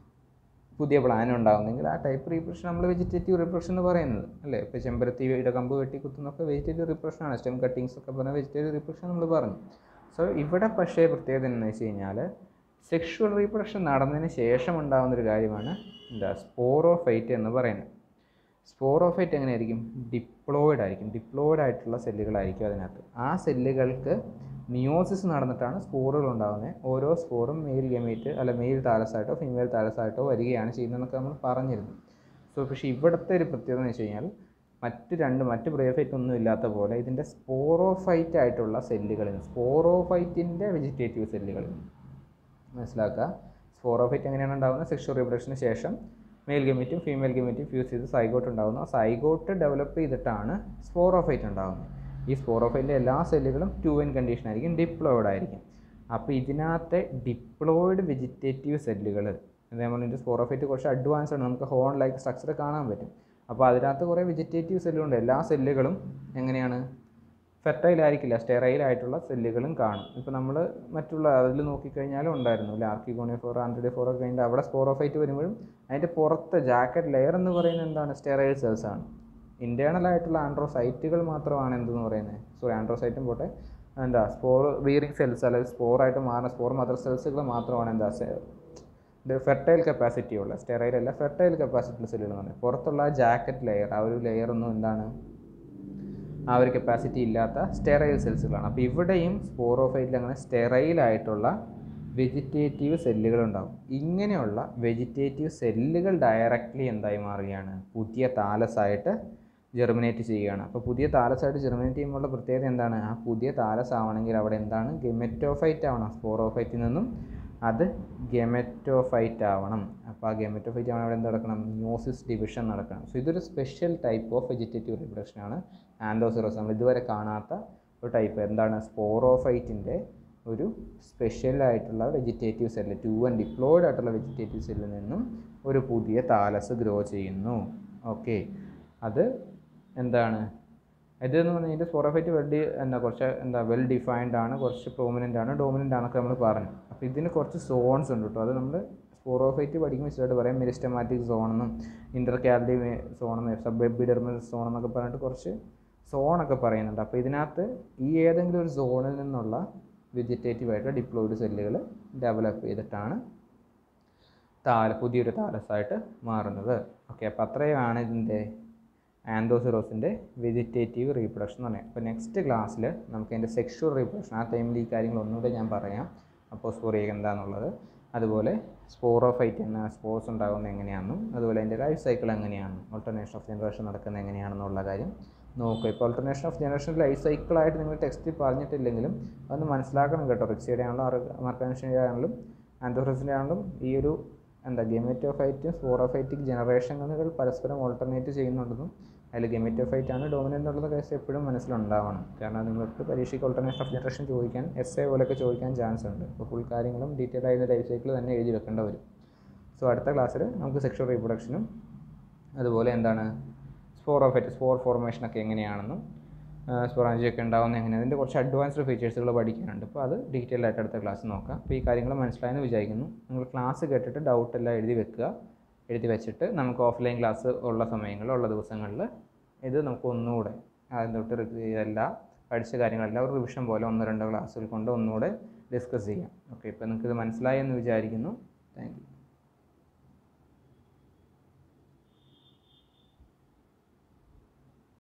പുതിയ പ്ലാൻ ഉണ്ടാകുന്നെങ്കിൽ ആ ടൈപ്പ് റീപ്രഷൻ നമ്മൾ വെജിറ്റേറ്റീവ് റീപ്രഷൻ എന്ന് പറയുന്നത് അല്ലേ ഇപ്പോൾ ചെമ്പരത്തിയുടെ കമ്പ് വെട്ടി കുത്തുന്നൊക്കെ വെജിറ്റേറ്റീവ് റീപ്രഷനാണ് സ്റ്റെം കട്ടിങ്സ് ഒക്കെ പറഞ്ഞാൽ വെജിറ്റേറ്റീവ് റീപ്രഷൻ നമ്മൾ പറഞ്ഞു സോ ഇവിടെ പക്ഷേ പ്രത്യേകത എന്ന് വെച്ച് കഴിഞ്ഞാൽ സെക്ഷുവൽ റീപ്രഷൻ നടന്നതിന് ശേഷം ഉണ്ടാകുന്ന ഒരു കാര്യമാണ് എന്താ സ്പോറോഫൈറ്റ് എന്ന് പറയുന്നത് സ്പോറോഫൈറ്റ് എങ്ങനെയായിരിക്കും ഡിപ്ലോയിഡ് ആയിരിക്കും ഡിപ്ലോയിഡ് ആയിട്ടുള്ള സെല്ലുകളായിരിക്കും അതിനകത്ത് ആ സെല്ലുകൾക്ക് മിയോസിസ് നടന്നിട്ടാണ് സ്പോറുകൾ ഉണ്ടാകുന്നത് ഓരോ സ്പോറും മെയിൽ ഗമീറ്റ് അല്ല മെയിൽ താലസായിട്ടോ ഫീമെയിൽ താലസായിട്ടോ വരികയാണ് ചെയ്യുന്നതെന്നൊക്കെ നമ്മൾ പറഞ്ഞിരുന്നു സോ പക്ഷേ ഇവിടുത്തെ ഒരു പ്രത്യേകത എന്ന് വെച്ച് കഴിഞ്ഞാൽ മറ്റ് രണ്ട് മറ്റ് ബ്രേഫൈറ്റ് ഒന്നും ഇല്ലാത്ത പോലെ ഇതിൻ്റെ സ്പോറോഫൈറ്റ് ആയിട്ടുള്ള സെല്ലുകളിൽ നിന്ന് സ്പോറോഫൈറ്റിൻ്റെ വെജിറ്റേറ്റീവ് സെല്ലുകളിൽ നിന്ന് മനസ്സിലാക്കുക സ്പോറോഫൈറ്റ് എങ്ങനെയാണ് ഉണ്ടാകുന്നത് സെക്ഷൽ റീപ്രഡക്ഷന് ശേഷം മെയിൽ ഗെമറ്റും ഫീമെയിൽ ഗെമറ്റും ഫ്യൂസ് ചെയ്ത് സൈഗോട്ട് ഉണ്ടാകുന്നു ആ സൈഗോട്ട് ഡെവലപ്പ് ചെയ്തിട്ടാണ് സ്പോറോഫൈറ്റ് ഉണ്ടാകുന്നത് ഈ സ്പോറോഫൈറ്റിൻ്റെ എല്ലാ സെല്ലുകളും ടു എൻ കണ്ടീഷൻ ആയിരിക്കും ഡിപ്ലോയിഡ് ആയിരിക്കും അപ്പോൾ ഇതിനകത്തെ ഡിപ്ലോയിഡ് വെജിറ്റേറ്റീവ് സെല്ലുകൾ അതേപോലെ ഇതിൻ്റെ സ്പോറോഫൈറ്റ് കുറച്ച് അഡ്വാൻസ് ആണ് നമുക്ക് ഹോൺ ലൈക്ക് സ്ട്രക്ചർ കാണാൻ പറ്റും അപ്പോൾ അതിനകത്ത് കുറേ വെജിറ്റേറ്റീവ് സെല്ലുണ്ട് എല്ലാ സെല്ലുകളും എങ്ങനെയാണ് ഫെർട്ടൈൽ ആയിരിക്കില്ല സ്റ്റെറൈൽ ആയിട്ടുള്ള സെല്ലുകളും കാണും ഇപ്പോൾ നമ്മൾ മറ്റുള്ള അതിൽ നോക്കിക്കഴിഞ്ഞാലും ഉണ്ടായിരുന്നു ലാർക്കിഗോണിഫോർ ആൻഡ്രിഡിഫോർ ഒക്കെ കഴിഞ്ഞിട്ട് അവിടെ സ്പോറോഫൈറ്റ് വരുമ്പോഴും അതിൻ്റെ പുറത്ത് ജാക്കറ്റ് ലെയർ എന്ന് പറയുന്നത് എന്താണ് സ്റ്റെറൈൽ സെൽസ് ആണ് ഇൻറ്റേർണൽ ആയിട്ടുള്ള ആൻഡ്രോസൈറ്റുകൾ മാത്രമാണ് എന്തെന്ന് പറയുന്നത് സോറി ആൻഡ്രോസൈറ്റും പോട്ടെ എന്താ സ്പോർ ബീറിങ് സെൽസ് അല്ലെങ്കിൽ സ്പോറായിട്ട് മാറുന്ന സ്പോർ മദർ സെൽസുകൾ മാത്രമാണ് എന്താ ഫെർട്ടൈൽ കപ്പാസിറ്റി ഉള്ള സ്റ്റെറൈൽ അല്ല ഫെർട്ടൈൽ കപ്പാസിറ്റി സെല്ലുകൾ എന്ന് പറയുന്നത് പുറത്തുള്ള ജാക്കറ്റ് ലെയർ ആ ഒരു ലെയർ ഒന്നും എന്താണ് ആ ഒരു കപ്പാസിറ്റി ഇല്ലാത്ത സ്റ്റെറൈൽ സെൽസുകളാണ് അപ്പോൾ ഇവിടെയും സ്പോറോഫൈറ്റിൽ അങ്ങനെ സ്റ്റെറൈൽ ആയിട്ടുള്ള വെജിറ്റേറ്റീവ് സെല്ലുകൾ ഉണ്ടാകും ഇങ്ങനെയുള്ള വെജിറ്റേറ്റീവ് സെല്ലുകൾ ഡയറക്റ്റ്ലി എന്തായി മാറുകയാണ് പുതിയ താലസായിട്ട് ജെർമിനേറ്റ് ചെയ്യുകയാണ് അപ്പോൾ പുതിയ താലസായിട്ട് ജെർമിനേറ്റ് ചെയ്യുമ്പോഴുള്ള പ്രത്യേകത എന്താണ് ആ പുതിയ താലസ് ആവണമെങ്കിൽ അവിടെ എന്താണ് ഗെമറ്റോഫൈറ്റ് ആവണം സ്പോറോഫൈറ്റിൽ നിന്നും അത് ഗെമറ്റോഫൈറ്റ് ആവണം അപ്പോൾ ആ ഗെമറ്റോഫൈറ്റ് ആവണം അവിടെ എന്ത് നടക്കണം ന്യൂസിസ് ഡിവിഷൻ നടക്കണം സോ ഇതൊരു special type of vegetative reproduction ആണ് ആൻഡോസിറോസ് നമ്മൾ ഇതുവരെ കാണാത്ത ഒരു ടൈപ്പ് എന്താണ് സ്പോറോഫൈറ്റിൻ്റെ ഒരു സ്പെഷ്യൽ ആയിട്ടുള്ള vegetative cell two N diploid ആയിട്ടുള്ള വെജിറ്റേറ്റീവ് സെല്ലിൽ നിന്നും ഒരു പുതിയ താലസ് ഗ്രോ ചെയ്യുന്നു ഓക്കെ അത് എന്താണ് ഇതെന്ന് പറഞ്ഞാൽ ഇതിൻ്റെ സ്പോറോഫൈറ്റ് വെൽ ഡി എന്താ കുറച്ച് എന്താ വെൽ ഡിഫൈൻഡ് ആണ് കുറച്ച് പ്രോമിനൻ്റ് ആണ് ഡോമിനൻ്റ് ആണൊക്കെ നമ്മൾ പറഞ്ഞു അപ്പോൾ ഇതിന് കുറച്ച് സോൺസ് ഉണ്ട് കേട്ടോ അത് നമ്മൾ സ്പോറോഫൈറ്റ് പഠിക്കുമ്പോൾ വിശദമായിട്ട് പറയാം മെരിസ്റ്റമാറ്റിക് സോണെന്നും ഇൻ്റർ കാലറി സോണെന്നും സബ് എബിഡെർമൽ സോൺ എന്നൊക്കെ പറഞ്ഞിട്ട് കുറച്ച് സോണൊക്കെ പറയുന്നുണ്ട് അപ്പോൾ ഇതിനകത്ത് ഈ ഏതെങ്കിലും ഒരു സോണിൽ നിന്നുള്ള വെജിറ്റേറ്റീവ് ആയിട്ട് ഡിപ്ലോയിഡ് സെല്ലുകൾ ഡെവലപ്പ് ചെയ്തിട്ടാണ് താല പുതിയൊരു താലസായിട്ട് മാറുന്നത് ഓക്കെ അപ്പോൾ അത്രയുമാണ് ഇതിൻ്റെ ആൻഡോസിറോസിൻ്റെ വെജിറ്റേറ്റീവ് റീപ്രൊഡക്ഷൻ എന്ന് പറയുന്നത് അപ്പോൾ നെക്സ്റ്റ് ക്ലാസ്സിൽ നമുക്ക് അതിൻ്റെ സെക്ഷുവൽ റീപ്രൊഡക്ഷൻ ആ ടൈമിൽ ഈ കാര്യങ്ങൾ ഒന്നുകൂടെ ഞാൻ പറയാം അപ്പോൾ സ്പോറിയ എന്താണെന്നുള്ളത് അതുപോലെ സ്പോറോഫൈറ്റ് എന്ന സ്പോർസ് ഉണ്ടാകുന്നത് എങ്ങനെയാണെന്നും അതുപോലെ അതിൻ്റെ ലൈഫ് സൈക്കിൾ എങ്ങനെയാണെന്നും ഓൾട്ടർനേഷൻ ഓഫ് ജനറേഷൻ നടക്കുന്നത് എങ്ങനെയാണെന്നുള്ള കാര്യം നോക്കുക ഇപ്പോൾ ഓൾട്ടർനേഷൻ ഓഫ് ജനറേഷൻ ലൈഫ് സൈക്കിളായിട്ട് നിങ്ങൾ ടെക്സ്റ്റിൽ പറഞ്ഞിട്ടില്ലെങ്കിലും അതൊന്ന് മനസ്സിലാക്കണം കേട്ടോ റിക്സിയുടെ ആണെങ്കിലും മാർക്കാൻഷിൻ്റെ ആണെങ്കിലും ആൻഡോസിൻ്റെ ആണെങ്കിലും ഈ ഒരു എന്താ ഗെമറ്റോഫൈറ്റും സ്പോറോഫൈറ്റിക് ജനറേഷനുകൾ പരസ്പരം ഓൾട്ടർനേറ്റ് ചെയ്യുന്നുണ്ടെന്നും അതിൽ ഗെമറ്റോഫൈറ്റ് ആണ് ഡോമിനൻ്റ് ഉള്ളത് കേസ് എപ്പോഴും മനസ്സിലുണ്ടാവണം കാരണം നിങ്ങൾക്ക് പരീക്ഷയ്ക്ക് ഓൾട്ടർനേഷൻ ഓഫ് ജനറേഷൻ ചോദിക്കാൻ എസ് എ പോലെയൊക്കെ ചോദിക്കാൻ ചാൻസ് ഉണ്ട് അപ്പോൾ ഫുൾ കാര്യങ്ങളും ഡീറ്റെയിൽ ആയിരുന്ന ലൈഫ് സൈക്കിൾ തന്നെ എഴുതി വെക്കേണ്ട വരും സോ അടുത്ത ക്ലാസ്സിൽ നമുക്ക് സെക്ഷൽ റീപ്രൊഡക്ഷനും അതുപോലെ എന്താണ് സ്പോറോഫൈറ്റ് സ്പോർ ഫോർമേഷനൊക്കെ എങ്ങനെയാണെന്നും സ്പൊറാഞ്ചിയൊക്കെ ഉണ്ടാകുന്ന എങ്ങനെ അതിൻ്റെ കുറച്ച് അഡ്വാൻസ്ഡ് ഫീച്ചേഴ്സുകൾ പഠിക്കാനുണ്ട് അപ്പോൾ അത് ഡീറ്റെയിൽ ആയിട്ട് അടുത്ത ക്ലാസ് നോക്കാം അപ്പോൾ ഈ കാര്യങ്ങൾ മനസ്സിലായെന്ന് വിചാരിക്കുന്നു നിങ്ങൾ ക്ലാസ് കേട്ടിട്ട് ഡൗട്ട് എല്ലാം എഴുതി വെക്കുക എഴുതി വെച്ചിട്ട് നമുക്ക് ഓഫ്ലൈൻ ക്ലാസ് ഉള്ള സമയങ്ങളിൽ ഉള്ള ദിവസങ്ങളിൽ ഇത് നമുക്ക് ഒന്നുകൂടെ ആദ്യം തൊട്ട് ഇതെല്ലാം പഠിച്ച കാര്യങ്ങളെല്ലാം ഒരു റിവിഷൻ പോലെ ഒന്നോ രണ്ടോ ക്ലാസ്സുകൾ കൊണ്ട് ഒന്നുകൂടെ ഡിസ്കസ് ചെയ്യാം ഓക്കെ ഇപ്പോൾ നിങ്ങൾക്ക് ഇത് മനസ്സിലായി എന്ന് വിചാരിക്കുന്നു താങ്ക് യു